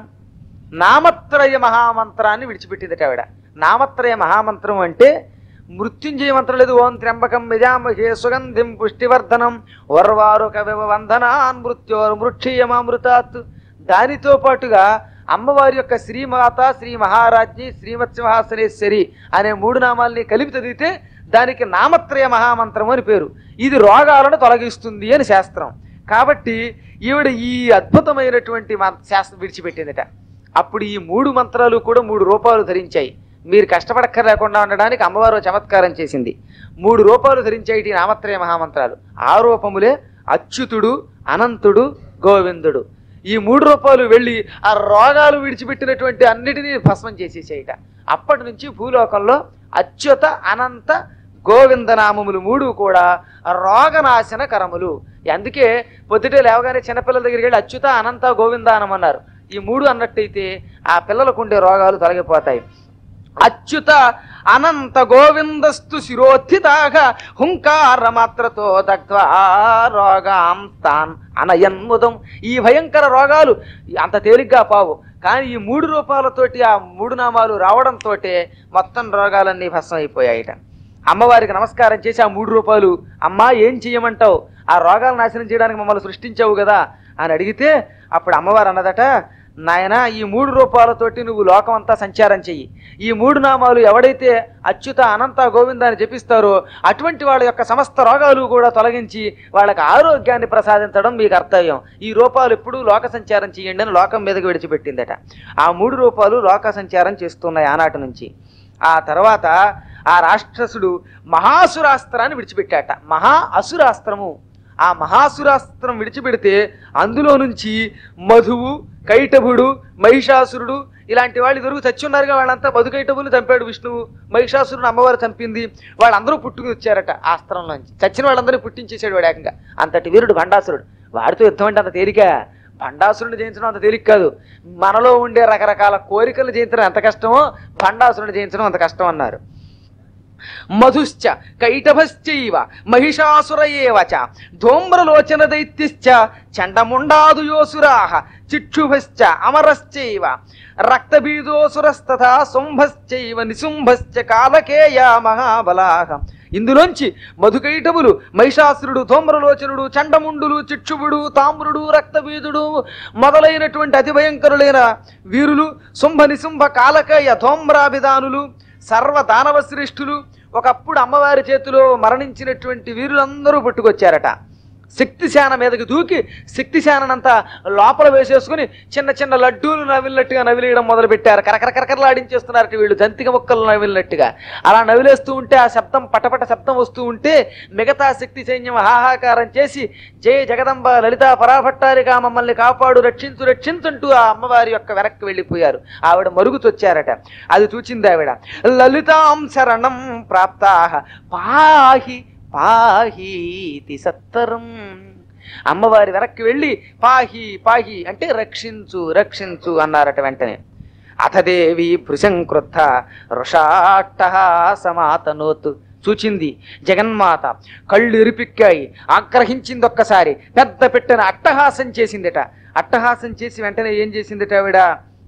B: నామత్రయ మహామంత్రాన్ని విడిచిపెట్టిందట ఆవిడ నామత్రయ మహామంత్రం అంటే మృత్యుంజయ మంత్రం లేదు ఓం త్ర్యంబకం యజామహే సుగంధిం పుష్టివర్ధనం వర్వారు కవివ వందనాన్ మృత్యోర్ మృక్షీయమామృతాత్ దానితో పాటుగా అమ్మవారి యొక్క శ్రీమాత శ్రీ మహారాజ్ఞి శ్రీమత్సింహాసనేశ్వరి అనే మూడు నామాల్ని కలిపి చదివితే దానికి నామత్రయ మహామంత్రం అని పేరు ఇది రోగాలను తొలగిస్తుంది అని శాస్త్రం కాబట్టి ఈవిడ ఈ అద్భుతమైనటువంటి మం- శాస్త్రం విడిచిపెట్టిందట అప్పుడు ఈ మూడు మంత్రాలు కూడా మూడు రూపాలు ధరించాయి మీరు కష్టపడక్కర్ లేకుండా ఉండడానికి అమ్మవారు ఓ చమత్కారం చేసింది మూడు రూపాలు ధరించాయి ఈ నామత్రయ మహామంత్రాలు ఆ రూపములే అచ్యుతుడు అనంతుడు గోవిందుడు ఈ మూడు రూపాలు వెళ్ళి ఆ రోగాలు విడిచిపెట్టినటువంటి అన్నిటినీ భస్మం చేసేసాయిట అప్పటి నుంచి భూలోకంలో అచ్యుత అనంత గోవిందనామములు మూడు కూడా రోగనాశన కరములు అందుకే పొద్దుటే లేవగానే చిన్నపిల్లల దగ్గరికి వెళ్ళి అచ్యుత అనంత గోవిందానం అన్నారు ఈ మూడు అన్నట్టయితే ఆ పిల్లలకు ఉండే రోగాలు తొలగిపోతాయి అచ్యుత అనంత గోవిందస్తు శిరోత్థితాగా హుంకార మాత్రతో దగ్ధ్వా రోగాం తాన్ అనయన్ముదం ఈ భయంకర రోగాలు అంత తేలిగ్గా పావు కానీ ఈ మూడు రూపాలతోటి ఆ మూడు నామాలు రావడంతో మొత్తం రోగాలన్నీ భస్మం అయిపోయాయిట అమ్మవారికి నమస్కారం చేసి ఆ మూడు రూపాయలు అమ్మా ఏం చెయ్యమంటావు ఆ రోగాలు నాశనం చేయడానికి మమ్మల్ని సృష్టించావు కదా అని అడిగితే అప్పుడు అమ్మవారు అన్నదట నాయన ఈ మూడు రూపాలతోటి నువ్వు లోకం అంతా సంచారం చెయ్యి ఈ మూడు నామాలు ఎవడైతే అచ్యుత అనంత గోవింద అని జపిస్తారో అటువంటి వాళ్ళ యొక్క సమస్త రోగాలు కూడా తొలగించి వాళ్ళకి ఆరోగ్యాన్ని ప్రసాదించడం మీకు కర్తవ్యం ఈ రూపాలు ఎప్పుడూ లోక సంచారం చేయండి అని లోకం మీదకి విడిచిపెట్టిందట ఆ మూడు రూపాలు లోక సంచారం చేస్తున్నాయి ఆనాటి నుంచి ఆ తర్వాత ఆ రాక్షసుడు మహాసురాస్త్రాన్ని విడిచిపెట్టాట మహా అసురాస్త్రము ఆ మహాసురాస్త్రం విడిచిపెడితే అందులో నుంచి మధువు కైటభుడు మహిషాసురుడు ఇలాంటి వాళ్ళు ఇద్దరు చచ్చి ఉన్నారుగా వాళ్ళంతా మధుకైటభులు చంపాడు విష్ణువు మహిషాసురుడు అమ్మవారు చంపింది వాళ్ళందరూ పుట్టుకుని వచ్చారట ఆ అస్త్రంలోంచి చచ్చిన వాళ్ళందరినీ పుట్టించేసాడు వాడు ఏకంగా అంతటి వీరుడు భండాసురుడు వాడితో యుద్ధం అంటే అంత తేలిక భండాసురుని జయించడం అంత తేలిక కాదు మనలో ఉండే రకరకాల కోరికలు జయించడం ఎంత కష్టమో భండాసురుని జయించడం అంత కష్టం అన్నారు మధుశ్చ కైటభశ్చైవ మహిషాసుర ఏవ చ ధూమ్రలోచన దైత్యశ్చ చండముండాదుయోసురాః చిక్షుభశ్చ అమరశ్చైవ రక్తబీజోసురస్తథా శుంభశ్చైవ నిశుంభశ్చ కాలకేయ మహాబలాః ఇందులోంచి మధుకైటములు మహిషాసురుడు ధూమ్రలోచనుడు చండముండులు చిక్షువుడు తామ్రుడు రక్తబీజుడు మొదలైనటువంటి అతి భయంకరులైన వీరులు శుంభ నిశుంభ కాలకేయ ధూమ్రాభిధానులు సర్వ దానవ శ్రేష్ఠులు ఒకప్పుడు అమ్మవారి చేతిలో మరణించినటువంటి వీరులందరూ పుట్టుకొచ్చారట శక్తిశాన మీదకి దూకి శక్తిశానంతా లోపల వేసేసుకుని చిన్న చిన్న లడ్డూలు నవిలినట్టుగా నవిలేయడం మొదలు పెట్టారు కరకర కరకరలాడించేస్తున్నారట వీళ్ళు దంతిక ముక్కలు నవిలినట్టుగా అలా నవిలేస్తూ ఉంటే ఆ శబ్దం పటపట శబ్దం వస్తూ ఉంటే మిగతా శక్తి సైన్యం హాహాకారం చేసి జయ జగదంబ లలిత పరాభట్టారిగా మమ్మల్ని కాపాడు రక్షించు రక్షించంటూ ఆ అమ్మవారి యొక్క వెనక్కి వెళ్ళిపోయారు ఆవిడ మరుగుతొచ్చారట అది చూచింది ఆవిడ లలితాం శరణం ప్రాప్తా పాహి పాహీతి సత్తరం అమ్మవారి వెనక్కి వెళ్ళి పాహి పాహి అంటే రక్షించు రక్షించు అన్నారట వెంటనే అథదేవి భృశంకృద్ధ రుషాట్ట సమాతనోత్ చూచింది జగన్మాత కళ్ళు ఎరిపిక్కాయి ఆగ్రహించింది ఒక్కసారి పెద్ద పెట్టిన అట్టహాసం చేసిందిట అట్టహాసం చేసి వెంటనే ఏం చేసిందిట ఆవిడ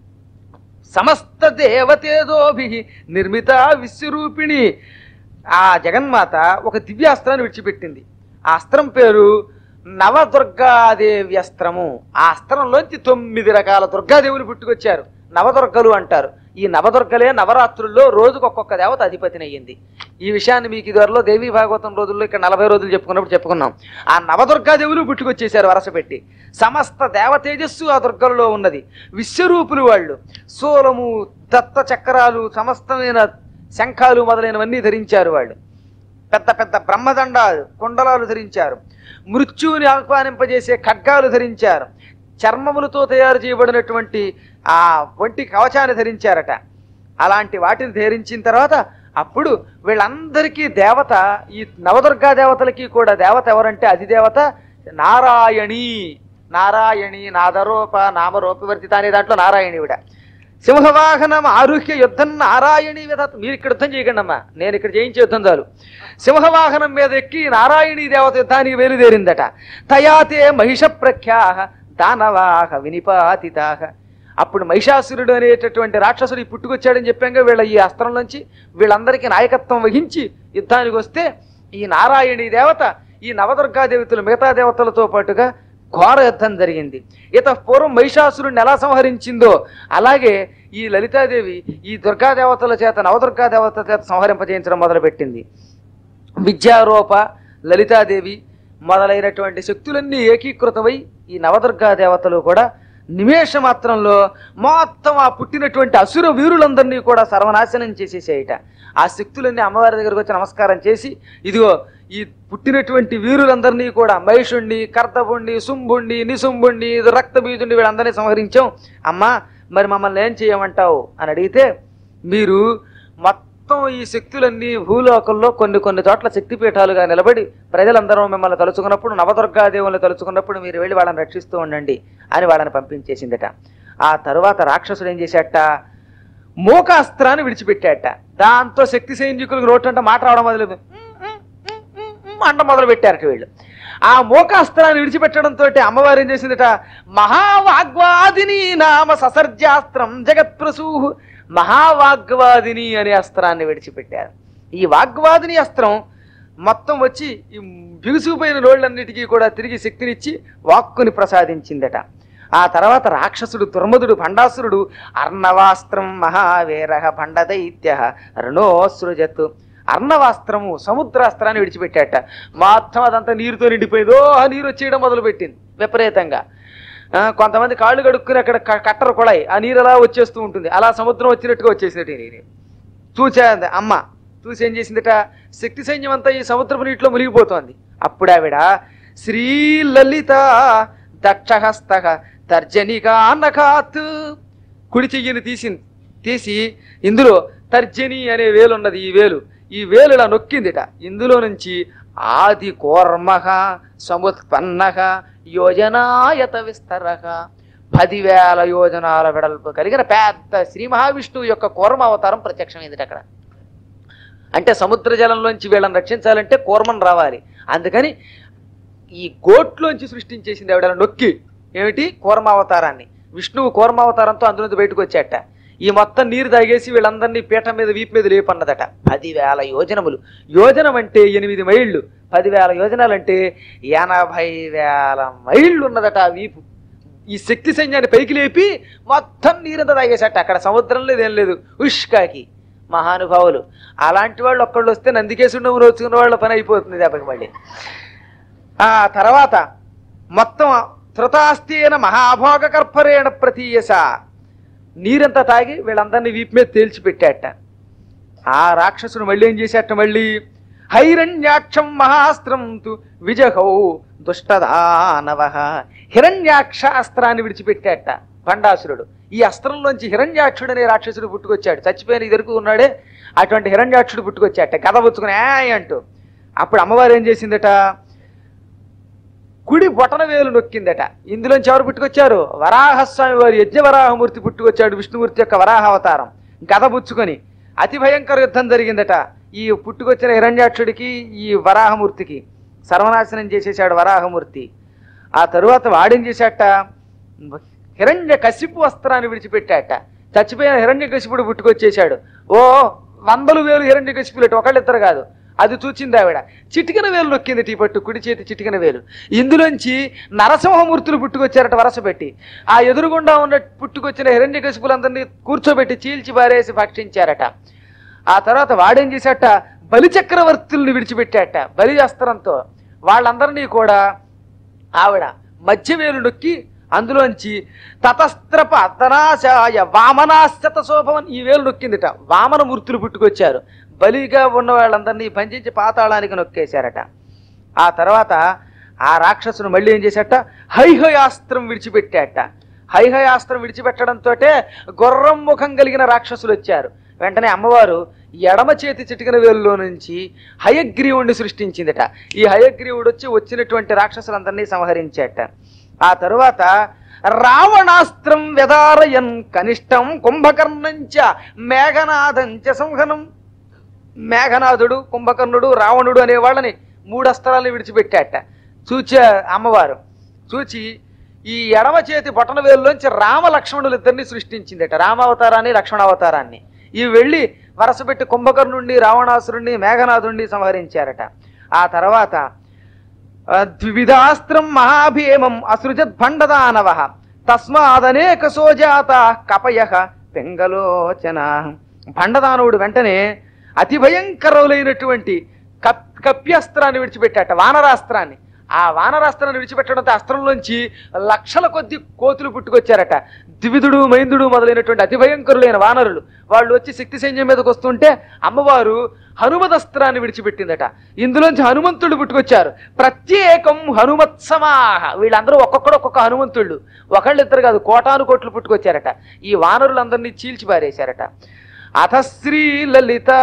B: సమస్త దేవతేజోభి నిర్మిత విశ్వరూపిణి ఆ జగన్మాత ఒక దివ్యాస్త్రాన్ని విడిచిపెట్టింది ఆ అస్త్రం పేరు నవదుర్గాదేవి అస్త్రము ఆ అస్త్రంలోంచి తొమ్మిది రకాల దుర్గాదేవులు పుట్టుకొచ్చారు నవదుర్గలు అంటారు ఈ నవదుర్గలే నవరాత్రుల్లో రోజుకు ఒక్కొక్క దేవత అధిపతిని అయ్యింది ఈ విషయాన్ని మీకు ఇదివరలో దేవీ భాగవతం రోజుల్లో ఇక్కడ నలభై రోజులు చెప్పుకున్నప్పుడు చెప్పుకున్నాం ఆ నవదుర్గాదేవులు పుట్టుకొచ్చేశారు వరసపెట్టి సమస్త దేవతేజస్సు ఆ దుర్గలలో ఉన్నది విశ్వరూపులు వాళ్ళు సోలము దత్త చక్రాలు సమస్తమైన శంఖాలు మొదలైనవన్నీ ధరించారు వాళ్ళు పెద్ద పెద్ద బ్రహ్మదండాలు కుండలాలు ధరించారు మృత్యువుని ఆహ్వానింపజేసే ఖడ్గాలు ధరించారు చర్మములతో తయారు చేయబడినటువంటి ఆ ఒంటి కవచాన్ని ధరించారట అలాంటి వాటిని ధరించిన తర్వాత అప్పుడు వీళ్ళందరికీ దేవత ఈ నవదుర్గా దేవతలకి కూడా దేవత ఎవరంటే అధిదేవత నారాయణి నారాయణి నాదరూప నామరూపవర్తిత అనే దాంట్లో నారాయణి విడ సింహవాహనం ఆరుహ్య యుద్ధం నారాయణి విధ మీరు ఇక్కడ యుద్ధం చేయకండి అమ్మా నేను ఇక్కడ చేయించే యుద్ధం చాలు సింహవాహనం మీద ఎక్కి నారాయణీ దేవత యుద్ధానికి బయలుదేరిందట తయాతే మహిష ప్రఖ్యాహ దానవాహ వినిపాతితాహ అప్పుడు మహిషాసురుడు అనేటటువంటి రాక్షసుడు ఈ పుట్టుకొచ్చాడని చెప్పాక వీళ్ళ ఈ అస్త్రంలోంచి వీళ్ళందరికీ నాయకత్వం వహించి యుద్ధానికి వస్తే ఈ నారాయణీ దేవత ఈ నవదుర్గా దేవతలు మిగతా దేవతలతో పాటుగా ఘోర యుద్ధం జరిగింది ఇత పూర్వం మహిషాసురుడిని ఎలా సంహరించిందో అలాగే ఈ లలితాదేవి ఈ దుర్గా దేవతల చేత నవదుర్గా దేవతల చేత సంహరింపజేయించడం మొదలుపెట్టింది విద్యారూప లలితాదేవి మొదలైనటువంటి శక్తులన్నీ ఏకీకృతమై ఈ నవదుర్గా దేవతలు కూడా నిమేష మాత్రంలో మొత్తం ఆ పుట్టినటువంటి అసుర వీరులందరినీ కూడా సర్వనాశనం చేసేసేయట ఆ శక్తులన్నీ అమ్మవారి దగ్గరకు వచ్చి నమస్కారం చేసి ఇదిగో ఈ పుట్టినటువంటి వీరులందరినీ కూడా మహిషుణ్ణి కర్తపుణ్ణి శుంభుణ్ణి నిశుంభుణ్ణి రక్తబీజుణ్ణి వీళ్ళందరినీ సంహరించాం అమ్మా మరి మమ్మల్ని ఏం చేయమంటావు అని అడిగితే మీరు మొత్తం ఈ శక్తులన్నీ భూలోకంలో కొన్ని కొన్ని చోట్ల శక్తిపీఠాలుగా నిలబడి ప్రజలందరూ మిమ్మల్ని తలుచుకున్నప్పుడు నవదుర్గాదేవుల్ని తలుచుకున్నప్పుడు మీరు వెళ్ళి వాళ్ళని రక్షిస్తూ ఉండండి అని వాళ్ళని పంపించేసిందట ఆ తరువాత రాక్షసుడు ఏం చేశాట మూకాస్త్రాన్ని విడిచిపెట్టాట దాంతో శక్తి సైనికులకు రోటంటే మాట రావడం మొదలు అంట మొదలు పెట్టారట వీళ్ళు ఆ మోకాస్త్రాన్ని విడిచిపెట్టడంతో అమ్మవారు ఏం చేసిందట మహావాగ్వాదిని నామ ససర్జాస్త్రం జగత్ప్రసూ మహావాగ్వాదిని అనే అస్త్రాన్ని విడిచిపెట్టారు ఈ వాగ్వాదిని అస్త్రం మొత్తం వచ్చి ఈ బిగుసుకుపోయిన రోళ్ళన్నిటికీ కూడా తిరిగి శక్తినిచ్చి వాక్కుని ప్రసాదించిందట ఆ తర్వాత రాక్షసుడు దుర్మదుడు భండాసురుడు అర్ణవాస్త్రం మహావీర భండదైత్య రణోసృజత్ అర్ణవాస్త్రము సముద్రాస్త్రాన్ని విడిచిపెట్టాట మొత్తం అదంతా నీరుతో నిండిపోయింది ఓ ఆ నీరు వచ్చేయడం మొదలుపెట్టింది విపరీతంగా ఆ, కొంతమంది కాళ్ళు కడుక్కుని అక్కడ క- కట్టరు కొళాయి ఆ నీరు అలా వచ్చేస్తూ ఉంటుంది అలా సముద్రం వచ్చినట్టుగా వచ్చేసినట్టు ఈ నీరు చూచా అమ్మ చూసి ఏం చేసిందట శక్తి సైన్యం అంతా ఈ సముద్రపు నీటిలో మునిగిపోతోంది అప్పుడు ఆవిడ శ్రీలలిత దక్షహస్త తర్జనిగా నఖాత్ కుడి చెయ్యిని తీసింది తీసి ఇందులో తర్జని అనే వేలు ఉన్నది ఈ వేలు ఈ వేలు ఇలా నొక్కిందిట ఇందులో నుంచి ఆది కోర్మహ సముత్పన్నహ యోజనాయత విస్తరహ పదివేల యోజనాల వెడల్పు కలిగిన పెద్ద శ్రీ మహావిష్ణువు యొక్క కూర్మ అవతారం ప్రత్యక్షమైంది అక్కడ అంటే సముద్ర జలంలోంచి వీళ్ళని రక్షించాలంటే కూర్మం రావాలి అందుకని ఈ గోట్లోంచి సృష్టించేసింది ఎవడైనా నొక్కి ఏమిటి కూర్మావతారాన్ని విష్ణువు కూర్మావతారంతో అందులోంచి బయటకు వచ్చాట ఈ మొత్తం నీరు తాగేసి వీళ్ళందరినీ పీఠం మీద వీపు మీద లేపన్నదట పదివేల యోజనములు యోజనం అంటే ఎనిమిది మైళ్ళు పదివేల యోజనాలు అంటే ఎనభై వేల మైళ్ళు ఉన్నదట ఆ వీపు ఈ శక్తి సైన్యాన్ని పైకి లేపి మొత్తం నీరంతా తాగేసట అక్కడ సముద్రం లేదు ఏం లేదు ఉష్కాకి మహానుభావులు అలాంటి వాళ్ళు ఒక్కళ్ళు వస్తే నందికేశ్వరుడు నోచుకున్న వాళ్ళ పని అయిపోతుంది దెబ్బకి మళ్ళీ ఆ తర్వాత మొత్తం ధృతాస్తేన మహాభోగ కర్పరేణ ప్రతీయస నీరంతా తాగి వీళ్ళందరినీ వీపు మీద తేల్చిపెట్టాట ఆ రాక్షసుడు మళ్ళీ ఏం చేశాట మళ్ళీ హైరణ్యాక్షం మహాస్త్రం తు విజహౌ దుష్టదానవ హిరణ్యాక్ష అస్త్రాన్ని విడిచిపెట్టాట భండాసురుడు ఈ అస్త్రంలోంచి హిరణ్యాక్షుడు అనే రాక్షసుడు పుట్టుకొచ్చాడు చచ్చిపోయిన ఇదరకు ఉన్నాడే అటువంటి హిరణ్యాక్షుడు పుట్టుకొచ్చాట గద పుచ్చుకుని "ఏయ్" అంటూ అప్పుడు అమ్మవారు ఏం చేసిందట కుడి బొటన వేలు నొక్కిందట ఇందులోంచి ఎవరు పుట్టుకొచ్చారు వరాహస్వామి వారి యజ్ఞవరాహమూర్తి పుట్టుకొచ్చాడు విష్ణుమూర్తి యొక్క వరాహ అవతారం గద పుచ్చుకొని అతి భయంకర యుద్ధం జరిగిందట ఈ పుట్టుకొచ్చిన హిరణ్యాక్షుడికి ఈ వరాహమూర్తికి సర్వనాశనం చేసేసాడు వరాహమూర్తి ఆ తరువాత వాడేం చేశాట హిరణ్య కసిపు వస్త్రాన్ని విడిచిపెట్టాట చచ్చిపోయిన హిరణ్య కసిపుడు పుట్టుకొచ్చేశాడు ఓ వందలు వేలు హిరణ్య కసిపులు ఒకళ్ళిద్దరు కాదు అది చూచింది ఆవిడ చిటికన వేలు నొక్కింది టీ పట్టు కుడి చేతి చిటికన వేలు ఇందులోంచి నరసింహమూర్తులు పుట్టుకొచ్చారట వరస పెట్టి ఆ ఎదురుగుండా ఉన్న పుట్టుకొచ్చిన హిరణ్య కసిపులందరినీ కూర్చోబెట్టి చీల్చి బారేసి భక్షించారట ఆ తర్వాత వాడేం చేశాట బలి చక్రవర్తుల్ని విడిచిపెట్టాట బలి అస్త్రంతో వాళ్ళందరినీ కూడా ఆవిడ మధ్యవేలు నొక్కి అందులోంచి తతస్త్రప అర్ధనాశాయ వామనాశ్చత శోభవన్ ఈ వేలు నొక్కిందిట వామన మూర్తులు పుట్టుకొచ్చారు బలిగా ఉన్న వాళ్ళందరినీ బంధించి పాతాళానికి నొక్కేశారట ఆ తర్వాత ఆ రాక్షసును మళ్ళీ ఏం చేశాట హైహయాస్త్రం విడిచిపెట్టాట హైహయాస్త్రం విడిచిపెట్టడంతో గుర్రం ముఖం కలిగిన రాక్షసులు వచ్చారు వెంటనే అమ్మవారు ఎడమ చేతి చిటికిన వేలులో నుంచి హయగ్రీవుణ్ణి సృష్టించిందట ఈ హయగ్రీవుడు వచ్చి వచ్చినటువంటి రాక్షసులందరినీ సంహరించాట ఆ తరువాత రావణాస్త్రం వ్యదారయన్ కనిష్టం కుంభకర్ణంచ మేఘనాథంచ సంహనం మేఘనాథుడు కుంభకర్ణుడు రావణుడు అనే వాళ్ళని మూడు అస్త్రాలను విడిచిపెట్టాట చూచే అమ్మవారు చూచి ఈ ఎడమ చేతి బొటన వేలులోంచి రామ లక్ష్మణులు ఇద్దరిని సృష్టించిందట రామావతారాన్ని లక్ష్మణావతారాన్ని ఇవి వెళ్ళి వరసపెట్టి కుంభకర్ణుణ్ణి రావణాసురుణ్ణి మేఘనాథుణ్ణి సంహరించారట ఆ తర్వాత ఆ, ద్వివిధాస్త్రం మహాభీమం అసృజత్ భండదానవ తస్మాదనేక సోజాత కపయ పెంగలోచన భండదానవుడు వెంటనే అతి భయంకరులైనటువంటి కప్ కప్యస్త్రాన్ని విడిచిపెట్టాట వానరాస్త్రాన్ని ఆ వానరాస్త్రాన్ని విడిచిపెట్టడంతో అస్త్రంలోంచి లక్షల కొద్ది కోతులు పుట్టుకొచ్చారట ద్విధుడు మైందుడు మొదలైనటువంటి అతి భయంకరులైన వానరులు వాళ్ళు వచ్చి శక్తి సైన్యం మీదకి వస్తుంటే అమ్మవారు హనుమదస్త్రాన్ని విడిచిపెట్టిందట ఇందులోంచి హనుమంతుడు పుట్టుకొచ్చారు ప్రత్యేకం హనుమత్సమాహ వీళ్ళందరూ ఒక్కొక్కడు ఒక్కొక్క హనుమంతుళ్ళు ఒకళ్ళిద్దరు కాదు కోటాను కోట్లు పుట్టుకొచ్చారట ఈ వానరులందరినీ చీల్చి పారేశారట అథ శ్రీలలిత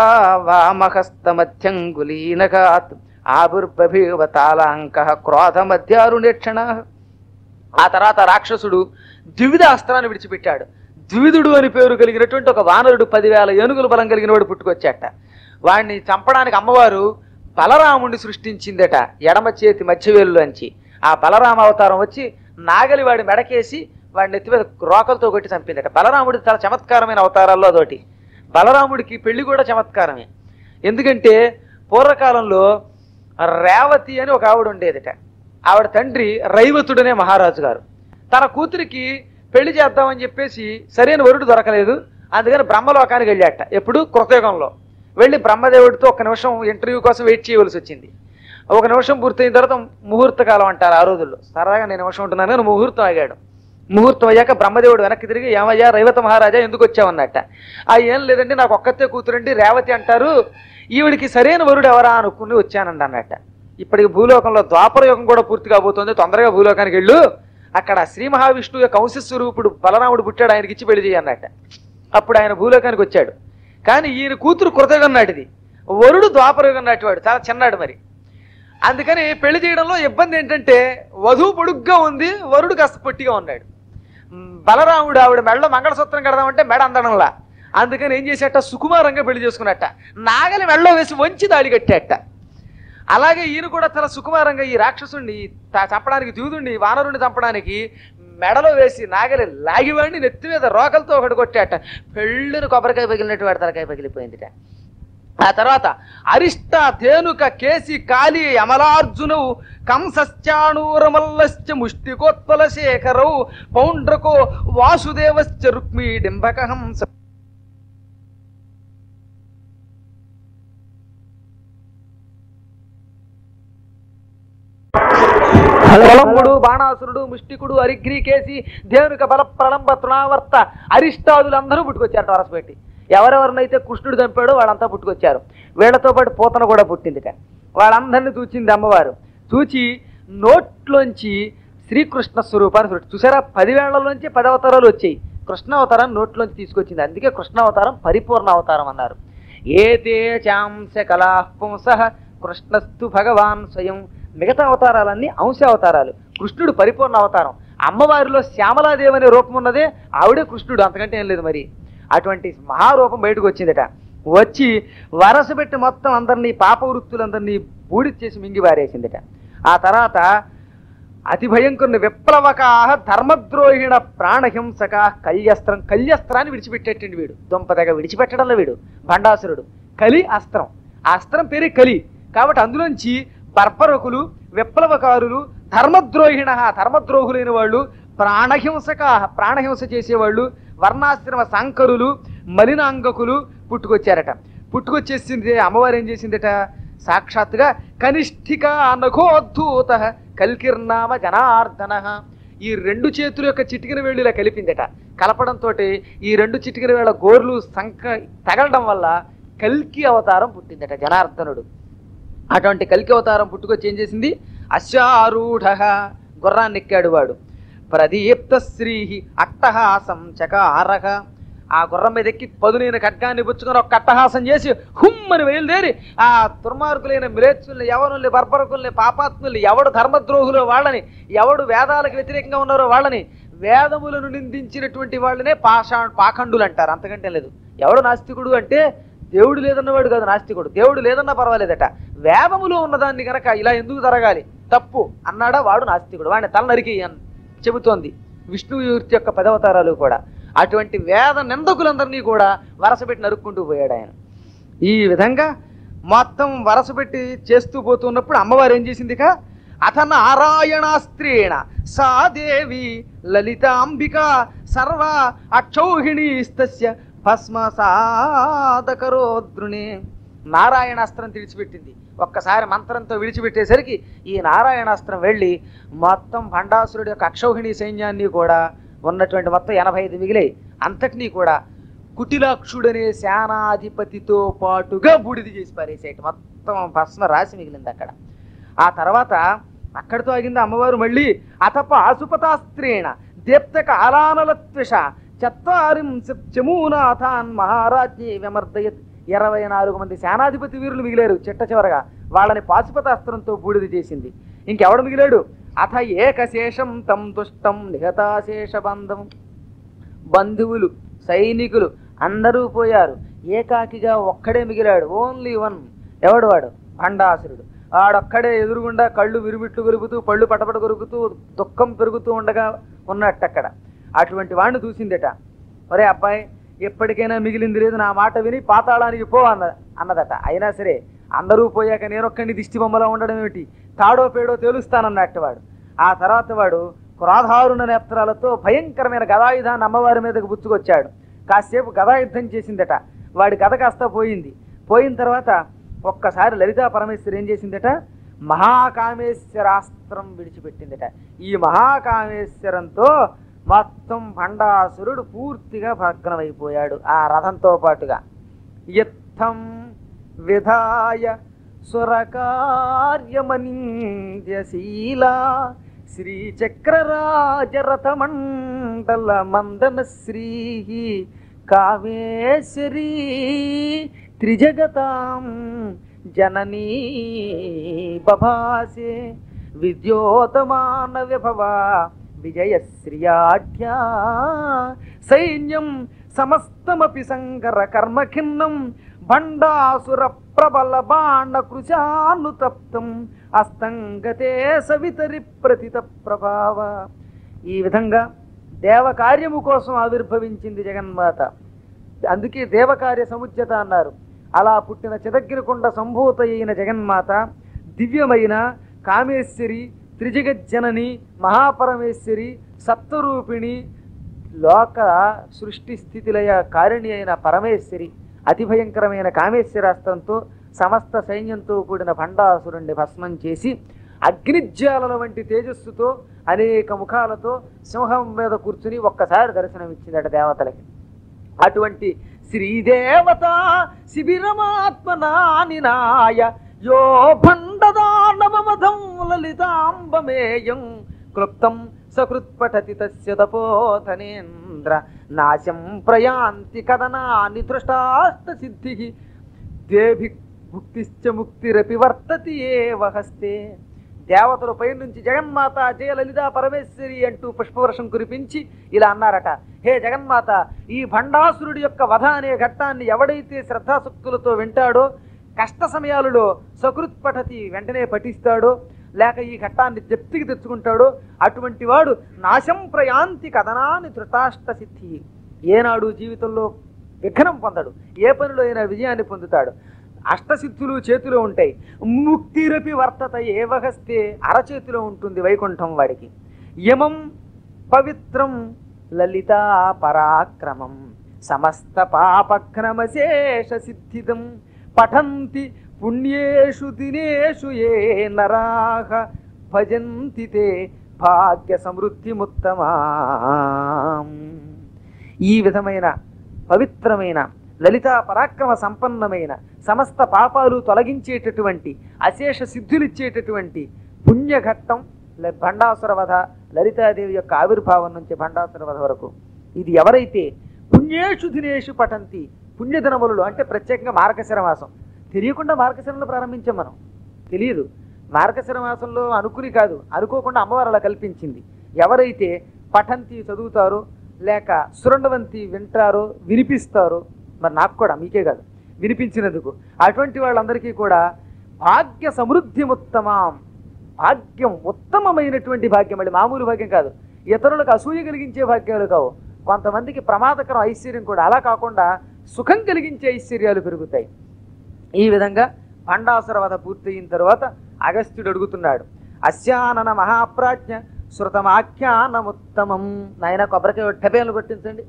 B: వామహస్తమధ్యంగులీనగాత్ ఆవిర్భవీవ తాళాంక క్రోధ మధ్యారుణేక్షణ ఆ తర్వాత రాక్షసుడు ద్వివిధ అస్త్రాన్ని విడిచిపెట్టాడు ద్విధుడు అని పేరు కలిగినటువంటి ఒక వానరుడు పదివేల ఏనుగుల బలం కలిగిన వాడు పుట్టుకొచ్చాట వాడిని చంపడానికి అమ్మవారు బలరాముడిని సృష్టించిందట ఎడమ చేతి మధ్యవేలులోంచి ఆ బలరామ అవతారం వచ్చి నాగలి వాడి మెడకేసి వాడి నెత్తి మీద రోకలతో కొట్టి చంపిందట బలరాముడి చాలా చమత్కారమైన అవతారాల్లో అదొకటి బలరాముడికి పెళ్లి కూడా చమత్కారమే ఎందుకంటే పూర్వకాలంలో రేవతి అని ఒక ఆవిడ ఉండేదట ఆవిడ తండ్రి రైవతుడనే మహారాజు గారు తన కూతురికి పెళ్లి చేద్దామని చెప్పేసి సరైన వరుడు దొరకలేదు అందుకని బ్రహ్మలోకానికి వెళ్ళాట ఎప్పుడు కృతయుగంలో వెళ్ళి బ్రహ్మదేవుడితో ఒక నిమిషం ఇంటర్వ్యూ కోసం వెయిట్ చేయవలసి వచ్చింది ఒక నిమిషం పూర్తయిన తర్వాత ముహూర్త కాలం అంటారు ఆ రోజుల్లో సరదాగా నేను నిమిషం ఉంటున్నాను కానీ ముహూర్తం ఆగాడు ముహూర్తం అయ్యాక బ్రహ్మదేవుడు వెనక్కి తిరిగి ఏమయ్యా రైవత మహారాజా ఎందుకు వచ్చావన్నట్ట ఆ ఏం లేదండి నాకు ఒక్కతే కూతురండి రేవతి అంటారు ఈవిడికి సరైన వరుడు ఎవరా అనుకుని వచ్చానండి అన్నట్ట ఇప్పటికి భూలోకంలో ద్వాపర యుగం కూడా పూర్తి కాబోతుంది తొందరగా భూలోకానికి వెళ్ళు అక్కడ శ్రీ మహావిష్ణువు యొక్క అంశ స్వరూపుడు బలరాముడు పుట్టాడు ఆయనకి ఇచ్చి పెళ్లి చేయన్నట్ట అప్పుడు ఆయన భూలోకానికి వచ్చాడు కానీ ఈయన కూతురు కృతయుగం నాటిది వరుడు ద్వాపరయుగం నాటివాడు చాలా చిన్నాడు మరి అందుకని పెళ్లి చేయడంలో ఇబ్బంది ఏంటంటే వధువు పొడుగ్గా ఉంది వరుడు కాస్త పొట్టిగా ఉన్నాడు మ్, బలరాముడు ఆవిడ మెడలో మంగళసూత్రం కడదామంటే మెడ అందడంలా అందుకని ఏం చేసేట సుకుమారంగా పెళ్లి చేసుకున్నట్ట నాగలి మెడలో వేసి వంచి దాడి కట్టేట అలాగే ఈయన కూడా చాలా సుకుమారంగా ఈ రాక్షసుణ్ణి తా- చంపడానికి దూదుణ్ణి వానరుణ్ణి చంపడానికి మెడలో వేసి నాగలి లాగివాడిని నెత్తి మీద రోకలతో ఒకటి కొట్టాట పెళ్ళిన కొబ్బరికాయ పగిలినట్టు వాడి తలకాయ పగిలిపోయిందిట ఆ తర్వాత అరిష్ట ధేనుక కేసి కాళీ అమలార్జునవు కంసశ్చాణూరమల్లశ్చ ముష్టికోత్పల శేఖరవు పౌండ్రకో వాసుదేవశ్చ రుక్మీ డింబక హంస బలంబుడు బాణాసురుడు ముష్టికుడు అరిగ్రీకేసి ధేనుక బల ప్రళంబ తృణావర్త అరిష్టాదులందరూ పుట్టుకొచ్చారు వరసపెట్టి ఎవరెవరినైతే కృష్ణుడు చంపాడో వాళ్ళంతా పుట్టుకొచ్చారు వీళ్ళతో పాటు పూతన కూడా పుట్టిందిట వాళ్ళందరినీ చూచింది అమ్మవారు చూచి నోట్లోంచి శ్రీకృష్ణ స్వరూపాన్ని సృష్టి చూసారా పదివేళ్లలోంచి పది అవతారాలు వచ్చాయి కృష్ణ అవతారం నోట్లోంచి తీసుకొచ్చింది అందుకే కృష్ణ అవతారం పరిపూర్ణ అవతారం అన్నారు ఏతే చాంశ కళా పుంస కృష్ణస్తు భగవాన్ స్వయం మిగతా అవతారాలన్నీ అంశ అవతారాలు కృష్ణుడు పరిపూర్ణ అవతారం అమ్మవారిలో శ్యామలాదేవి అనే రూపం ఉన్నదే ఆవిడే కృష్ణుడు అంతకంటే ఏం లేదు మరి అటువంటి మహారూపం బయటకు వచ్చిందట వచ్చి వరస పెట్టి మొత్తం అందరినీ పాప వృత్తులందరినీ బూడి చేసి మింగి పారేసిందట ఆ తర్వాత అతి భయంకరుని విప్లవకాహ ధర్మద్రోహిణ ప్రాణహింసక కల్యస్త్రం కల్యస్త్రాన్ని విడిచిపెట్టేటండి వీడు దొంపదగ విడిచిపెట్టడంలో వీడు భండాసురుడు కలి అస్త్రం ఆ అస్త్రం పేరే కలి కాబట్టి అందులోంచి బర్బరకులు విప్లవకారులు ధర్మద్రోహిణ ధర్మద్రోహులైన వాళ్ళు ప్రాణహింసక ప్రాణహింస చేసేవాళ్ళు వర్ణాశ్రమ సాంకరులు మలినాంగకులు పుట్టుకొచ్చారట పుట్టుకొచ్చేసింది అమ్మవారు ఏం చేసిందట సాక్షాత్తుగా కనిష్ఠిక నఖోద్ధూత కల్కిర్నామ జనార్దన ఈ రెండు చేతుల యొక్క చిటికిన వేళ్ళు ఇలా కలిపిందట కలపడంతో ఈ రెండు చిటికిన వేళ గోర్లు సంక తగలడం వల్ల కల్కి అవతారం పుట్టిందట జనార్దనుడు అటువంటి కల్కి అవతారం పుట్టుకొచ్చి ఏం చేసింది అశ్వారూఢ గుర్రాన్ని ఎక్కాడు వాడు ప్రదీప్త శ్రీ అట్టహాసం చకారహ ఆ గుర్రం మీద ఎక్కి పదునైన ఖడ్గాన్ని పుచ్చుకొని ఒక కట్టహాసం చేసి హుమ్మని బయలుదేరి ఆ దుర్మార్గులైన మిరేచ్చుల్ని యవనుల్ని బర్బరకుల్ని పాపాత్ముల్ని ఎవడు ధర్మద్రోహులు వాళ్ళని ఎవడు వేదాలకు వ్యతిరేకంగా ఉన్నారో వాళ్ళని వేదములను నిందించినటువంటి వాళ్ళనే పాషా పాఖండులు అంటారు అంతకంటే లేదు ఎవడు నాస్తికుడు అంటే దేవుడు లేదన్నవాడు కాదు నాస్తికుడు దేవుడు లేదన్నా పర్వాలేదట వేదములో ఉన్నదాన్ని గనక ఇలా ఎందుకు జరగాలి తప్పు అన్నాడా వాడు నాస్తికుడు వాడిని తల నరికి అని చెబుతోంది విష్ణుమూర్తి యొక్క పదవతారాలు కూడా అటువంటి వేద నిందకులందరినీ కూడా వరసపెట్టి నరుక్కుంటూ పోయాడు ఆయన ఈ విధంగా మొత్తం వరసపెట్టి చేస్తూ పోతున్నప్పుడు అమ్మవారు ఏం చేసిందిక అథ నారాయణాస్త్రేణ సా దేవి లలితాంబిక సర్వ అక్షౌహిణీస్తస్య భస్మసాదకరోద్రుణే నారాయణాస్త్రం విడిచిపెట్టింది ఒక్కసారి మంత్రంతో విడిచిపెట్టేసరికి ఈ నారాయణాస్త్రం వెళ్ళి మొత్తం భండాసురుడి యొక్క అక్షౌహిణి సైన్యాన్ని కూడా ఉన్నటువంటి మొత్తం ఎనభై ఐదు మిగిలాయి అంతటినీ కూడా కుటిలాక్షుడనే సేనాధిపతితో పాటుగా బూడిది చేసి పారేసేట మొత్తం భస్మ రాసి మిగిలింది అక్కడ ఆ తర్వాత అక్కడితో ఆగింది అమ్మవారు మళ్ళీ అతప ఆసుపతాస్త్రేణ దీప్త కాలానలత్విష చత్వారిం చమూనాథాన్ మహారాజ్ఞి విమర్దయత్ ఇరవై నాలుగు మంది సేనాధిపతి వీరులు మిగిలారు చిట్ట చివరగా వాళ్ళని పాశుపతాస్త్రంతో బూడిద చేసింది ఇంకెవడు మిగిలాడు అథ ఏకశేషం తం దుష్టం నిహతాశేష బంధం బంధువులు సైనికులు అందరూ పోయారు ఏకాకిగా ఒక్కడే మిగిలాడు ఓన్లీ వన్ ఎవడు వాడు భండాసురుడు వాడొక్కడే ఎదురుగుండా కళ్ళు విరుమిట్లు కొరుకుతూ పళ్ళు పటపట కొరుకుతూ దుఃఖం పెరుగుతూ ఉండగా ఉన్నట్టు అక్కడ అటువంటి వాడిని చూసిందట ఒరే అబ్బాయి ఎప్పటికైనా మిగిలింది లేదు నా మాట విని పాతాళానికి పో అన్న అన్నదట అయినా సరే అందరూ పోయాక నేనొక్కడిని దిష్టి బొమ్మలో ఉండడం ఏమిటి తాడో పేడో తేలుస్తానన్నట్టు వాడు ఆ తర్వాత వాడు క్రోధారుణ నేత్రాలతో భయంకరమైన గదాయుధాన్ని అమ్మవారి మీదకు బుచ్చుకొచ్చాడు కాసేపు గదాయుద్ధం చేసిందట వాడి గద కాస్త పోయింది పోయిన తర్వాత ఒక్కసారి లలితా పరమేశ్వరి ఏం చేసిందట మహాకామేశ్వరాస్త్రం విడిచిపెట్టిందట ఈ మహాకామేశ్వరంతో మొత్తం భండాసురుడు పూర్తిగా భగ్నమైపోయాడు ఆ రథంతో పాటుగా ఇత్థం విధాయ సురకార్యమనింద్యశీల శ్రీచక్రరాజరథమండల మందనశ్రీ కామేశ్వరీ త్రిజగతాం జననీ బభాసే విద్యోతమాన విభవ విజయశ్రియాఢ్యా సైన్యం సమస్తమపి సంకర కర్మఖిన్నం భండాసుర ప్రబల బాణ కృశానుతప్తం అస్తంగతే సవితరి ప్రతిత ప్రభావ ఈ విధంగా దేవకార్యము కోసం ఆవిర్భవించింది జగన్మాత అందుకే దేవకార్య సముజ్జత అన్నారు అలా పుట్టిన చిదగ్గిరికొండ సంభూత అయిన జగన్మాత దివ్యమైన కామేశ్వరి త్రిజగజ్జనని మహాపరమేశ్వరి సత్వరూపిణి లోక సృష్టి స్థితిలయ కారిణి అయిన పరమేశ్వరి అతి భయంకరమైన కామేశ్వరాస్త్రంతో సమస్త సైన్యంతో కూడిన భండాసురుణ్ణి భస్మం చేసి అగ్నిజ్వాలల వంటి తేజస్సుతో అనేక ముఖాలతో సింహం మీద కూర్చుని ఒక్కసారి దర్శనమిచ్చిందట దేవతలకి అటువంటి శ్రీదేవత శిబిరమాత్మనానినాయ యో భండదానవమధం లలితాంబమేయం క్లుప్తం సకృత్పఠతి తస్య తపోధనేంద్ర నాశం ప్రయాంతి కదనాని దృష్టాష్ట సిద్ధి దేభి భుక్తిశ్చ ముక్తిరపి వర్తతి ఏవ హస్తే దేవతల పై నుంచి జగన్మాత జయ లలిత పరమేశ్వరి అంటూ పుష్పవర్షం కురిపించి ఇలా అన్నారట హే జగన్మాత ఈ భండాసురుడి యొక్క వధ అనే ఘట్టాన్ని ఎవడైతే శ్రద్ధాశక్తులతో వింటాడో కష్ట సమయాలలో సకృత్ పఠతి వెంటనే పఠిస్తాడో లేక ఈ ఘట్టాన్ని జప్తికి తెచ్చుకుంటాడో అటువంటి వాడు నాశం ప్రయాంతి కథనాన్ని ధృతాష్ట సిద్ధి ఏనాడు జీవితంలో విఘ్నం పొందడు ఏ పనిలో అయినా విజయాన్ని పొందుతాడు అష్టసిద్ధులు చేతిలో ఉంటాయి ముక్తిరపి వర్తత ఏవహస్తే అరచేతిలో ఉంటుంది వైకుంఠం వాడికి యమం పవిత్రం లలితా పరాక్రమం సమస్త పాపక్రమశేష సిద్ధిదం పఠంతి పుణ్యేషు దినేషు ఏ నరాహ భజంతి తే భాగ్య సమృద్ధిముత్తమాం ఈ విధమైన పవిత్రమైన లలితా పరాక్రమ సంపన్నమైన సమస్త పాపాలు తొలగించేటటువంటి అశేష సిద్ధులిచ్చేటటువంటి పుణ్యఘట్టం ల- భండాసుర వధ లలితాదేవి యొక్క ఆవిర్భావం నుంచి భండాసుర వధ వరకు ఇది ఎవరైతే పుణ్య పుణ్యేషు దినేషు పఠంతి పుణ్యదినములు అంటే ప్రత్యేకంగా మార్గశిర మాసం తెలియకుండా మార్గశిరంలో ప్రారంభించాం మనం తెలియదు మార్గశిర మాసంలో అనుకుని కాదు అనుకోకుండా అమ్మవారు అలా కల్పించింది ఎవరైతే పఠంతి చదువుతారో లేక సురండవంతి వింటారో వినిపిస్తారో మరి నాకు కూడా మీకే కాదు వినిపించినందుకు అటువంటి వాళ్ళందరికీ కూడా భాగ్య సమృద్ధి ఉత్తమం భాగ్యం ఉత్తమమైనటువంటి భాగ్యం మళ్ళీ మామూలు భాగ్యం కాదు ఇతరులకు అసూయ కలిగించే భాగ్యాలు కావు కొంతమందికి ప్రమాదకరం ఐశ్వర్యం కూడా అలా కాకుండా సుఖం కలిగించే ఐశ్వర్యాలు పెరుగుతాయి ఈ విధంగా భండాసుర వధ పూర్తయిన తర్వాత అగస్త్యుడు అడుగుతున్నాడు అస్యానన మహాప్రాజ్ఞ శృతమాఖ్యానముత్తమం నాయన కొబ్బరికాయ టపేలు కొట్టించండి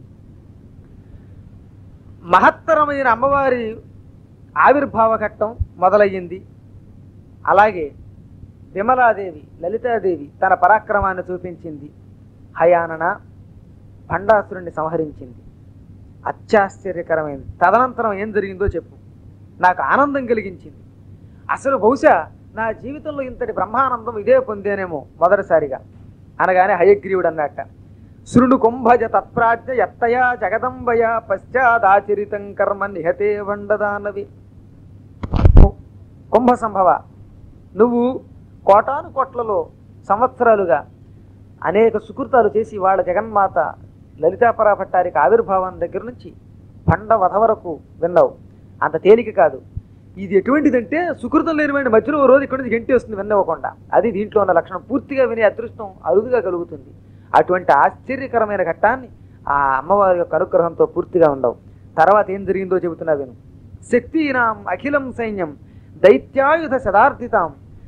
B: మహత్తరమైన అమ్మవారి ఆవిర్భావ ఘట్టం మొదలయ్యింది అలాగే విమలాదేవి లలితాదేవి తన పరాక్రమాన్ని చూపించింది హయానన భండాసురుణ్ణి సంహరించింది అత్యాశ్చర్యకరమైంది తదనంతరం ఏం జరిగిందో చెప్పు నాకు ఆనందం కలిగించింది అసలు బహుశా నా జీవితంలో ఇంతటి బ్రహ్మానందం ఇదే పొందేనేమో మొదటిసారిగా అనగానే హయగ్రీవుడు అన్నట్ట శృణు కుంభజ తత్ప్రాజ్ఞ ఎత్తయా జగదంబయ పశ్చాదాచరితం కర్మ నిహతే వండదానవి కుంభ సంభవ నువ్వు కోటాను కోట్లలో సంవత్సరాలుగా అనేక సుకృతాలు చేసి వాళ్ళ జగన్మాత లలితాపరా భట్టారికి ఆవిర్భావం దగ్గర నుంచి పండ వధ వరకు విన్నావు అంత తేలిక కాదు ఇది ఎటువంటిదంటే సుకృతం లేనివాడి మధ్యలో ఓ రోజు ఇక్కడ నుంచి గంటి వస్తుంది విన్నవ్వకుండా అది దీంట్లో ఉన్న లక్షణం పూర్తిగా వినే అదృష్టం అరుదుగా కలుగుతుంది అటువంటి ఆశ్చర్యకరమైన ఘట్టాన్ని ఆ అమ్మవారి యొక్క అనుగ్రహంతో పూర్తిగా ఉండవు తర్వాత ఏం జరిగిందో చెబుతున్నా విను శక్తినాం అఖిలం సైన్యం దైత్యాయుధ శదార్థితాం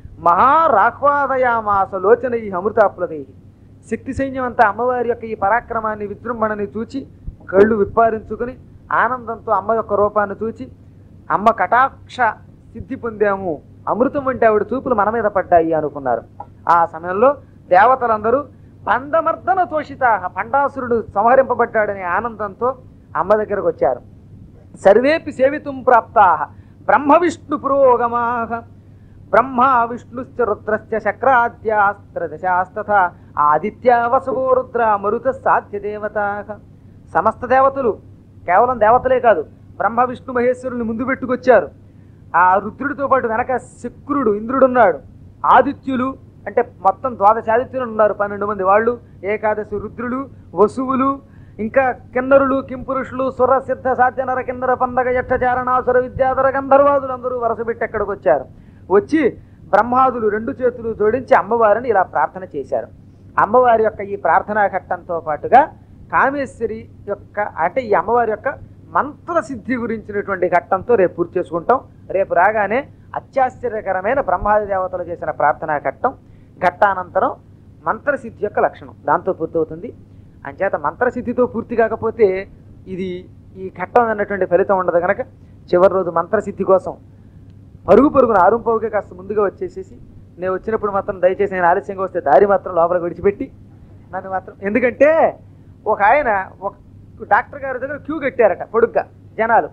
B: మహారాహ్వాదయామాస లోచన ఈ అమృతాప్లదే శక్తి సైన్యం అంతా అమ్మవారి యొక్క ఈ పరాక్రమాన్ని విజృంభణని చూచి కళ్ళు విప్పారించుకుని ఆనందంతో అమ్మ యొక్క రూపాన్ని చూచి అమ్మ కటాక్ష సిద్ధి పొందాము అమృతం వంటి ఆవిడ చూపులు మన మీద పడ్డాయి అనుకున్నారు ఆ సమయంలో దేవతలందరూ పందమర్దన తోషిత పండాసురుడు సంహరింపబడ్డాడనే ఆనందంతో అమ్మ దగ్గరకు వచ్చారు సర్వేపి సేవితుం ప్రాప్తా బ్రహ్మ విష్ణు పురోగమాహ బ్రహ్మ విష్ణుశ్చ రుద్రశ్చ శక్రాద్యాస్త్రదశాస్తథ ఆదిత్య వసవో రుద్ర మరుత సాధ్య దేవతా సమస్త దేవతలు కేవలం దేవతలే కాదు బ్రహ్మ విష్ణు మహేశ్వరుని ముందు పెట్టుకొచ్చారు ఆ రుద్రుడితో పాటు వెనక శుక్రుడు ఇంద్రుడున్నాడు ఆదిత్యులు అంటే మొత్తం ద్వాదశ ఆదిత్యులు ఉన్నారు పన్నెండు మంది వాళ్ళు ఏకాదశి రుద్రులు వసువులు ఇంకా కిన్నరులు కింపురుషులు సుర సిద్ధ సాధ్య నర కిన్నర పందగ యక్షచారణాసుర విద్యాధర గంధర్వాదులు అందరూ వరసపెట్టి అక్కడికి వచ్చారు వచ్చి బ్రహ్మాదులు రెండు చేతులు జోడించి అమ్మవారిని ఇలా ప్రార్థన చేశారు అమ్మవారి యొక్క ఈ ప్రార్థనా ఘట్టంతో పాటుగా కామేశ్వరి యొక్క అంటే ఈ అమ్మవారి యొక్క మంత్రసిద్ధి గురించినటువంటి ఘట్టంతో రేపు పూర్తి చేసుకుంటాం రేపు రాగానే అత్యాశ్చర్యకరమైన బ్రహ్మాది దేవతలు చేసిన ప్రార్థనా ఘట్టం ఘట్టానంతరం మంత్రసిద్ధి యొక్క లక్షణం దాంతో పూర్తవుతుంది అంచేత మంత్రసిద్ధితో పూర్తి కాకపోతే ఇది ఈ ఘట్టం అన్నటువంటి ఫలితం ఉండదు కనుక చివరి రోజు మంత్రసిద్ధి కోసం పరుగు పరుగున ఆరుంపవుకే కాస్త ముందుగా వచ్చేసేసి నేను వచ్చినప్పుడు మాత్రం దయచేసి నేను ఆలస్యంగా వస్తే దారి మాత్రం లోపల విడిచిపెట్టి నన్ను మాత్రం ఎందుకంటే ఒక ఆయన ఒక డాక్టర్ గారి దగ్గర క్యూ కట్టారట పొడుగ్గా జనాలు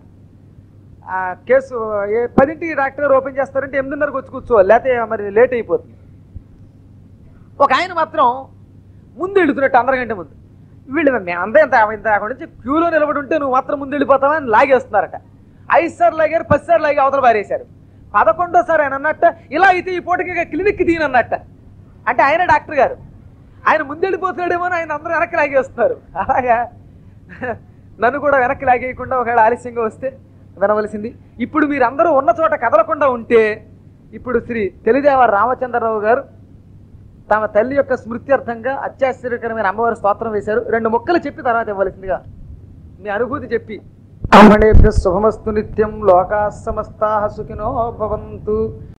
B: ఆ కేసు ఏ పదింటికి డాక్టర్ గారు ఓపెన్ చేస్తారంటే ఎనిమిదిన్నరకు వచ్చి కూర్చోవాలి లేకపోతే మరి లేట్ అయిపోతుంది ఒక ఆయన మాత్రం ముందు వెళుతున్నట్టు అందరి గంట ముందు వీళ్ళు మేము అంతా ఇంత ఇంత అక్కడి నుంచి క్యూలో నిలబడి ఉంటే నువ్వు మాత్రం ముందు వెళ్ళిపోతావా అని లాగేస్తున్నారట ఐదు సార్లు లాగారు పది సార్లు లాగి అవతల పారేశారు పదకొండోసారి ఆయన అన్నట్ట ఇలా అయితే ఈ పూటకి క్లినిక్కి తీయనన్నట్ట అంటే ఆయన డాక్టర్ గారు ఆయన ముందెళ్ళిపోతున్నాడేమో అని ఆయన అందరూ వెనక్కి లాగేస్తున్నారు అలాగా నన్ను కూడా వెనక్కి లాగేయకుండా ఒకవేళ ఆలస్యంగా వస్తే వినవలసింది ఇప్పుడు మీరు అందరూ ఉన్న చోట కదలకుండా ఉంటే ఇప్పుడు శ్రీ తెలిదేవ రామచంద్రరావు గారు తమ తల్లి యొక్క స్మృత్యర్థంగా అత్యాశ్చర్యకరమైన అమ్మవారి స్తోత్రం వేశారు రెండు మొక్కలు చెప్పి తర్వాత ఇవ్వవలసిందిగా మీ అనుభూతి చెప్పి అమ్మణేభ్య శుభమస్తు నిత్యం లోకా సమస్తా సుఖినో భవంతు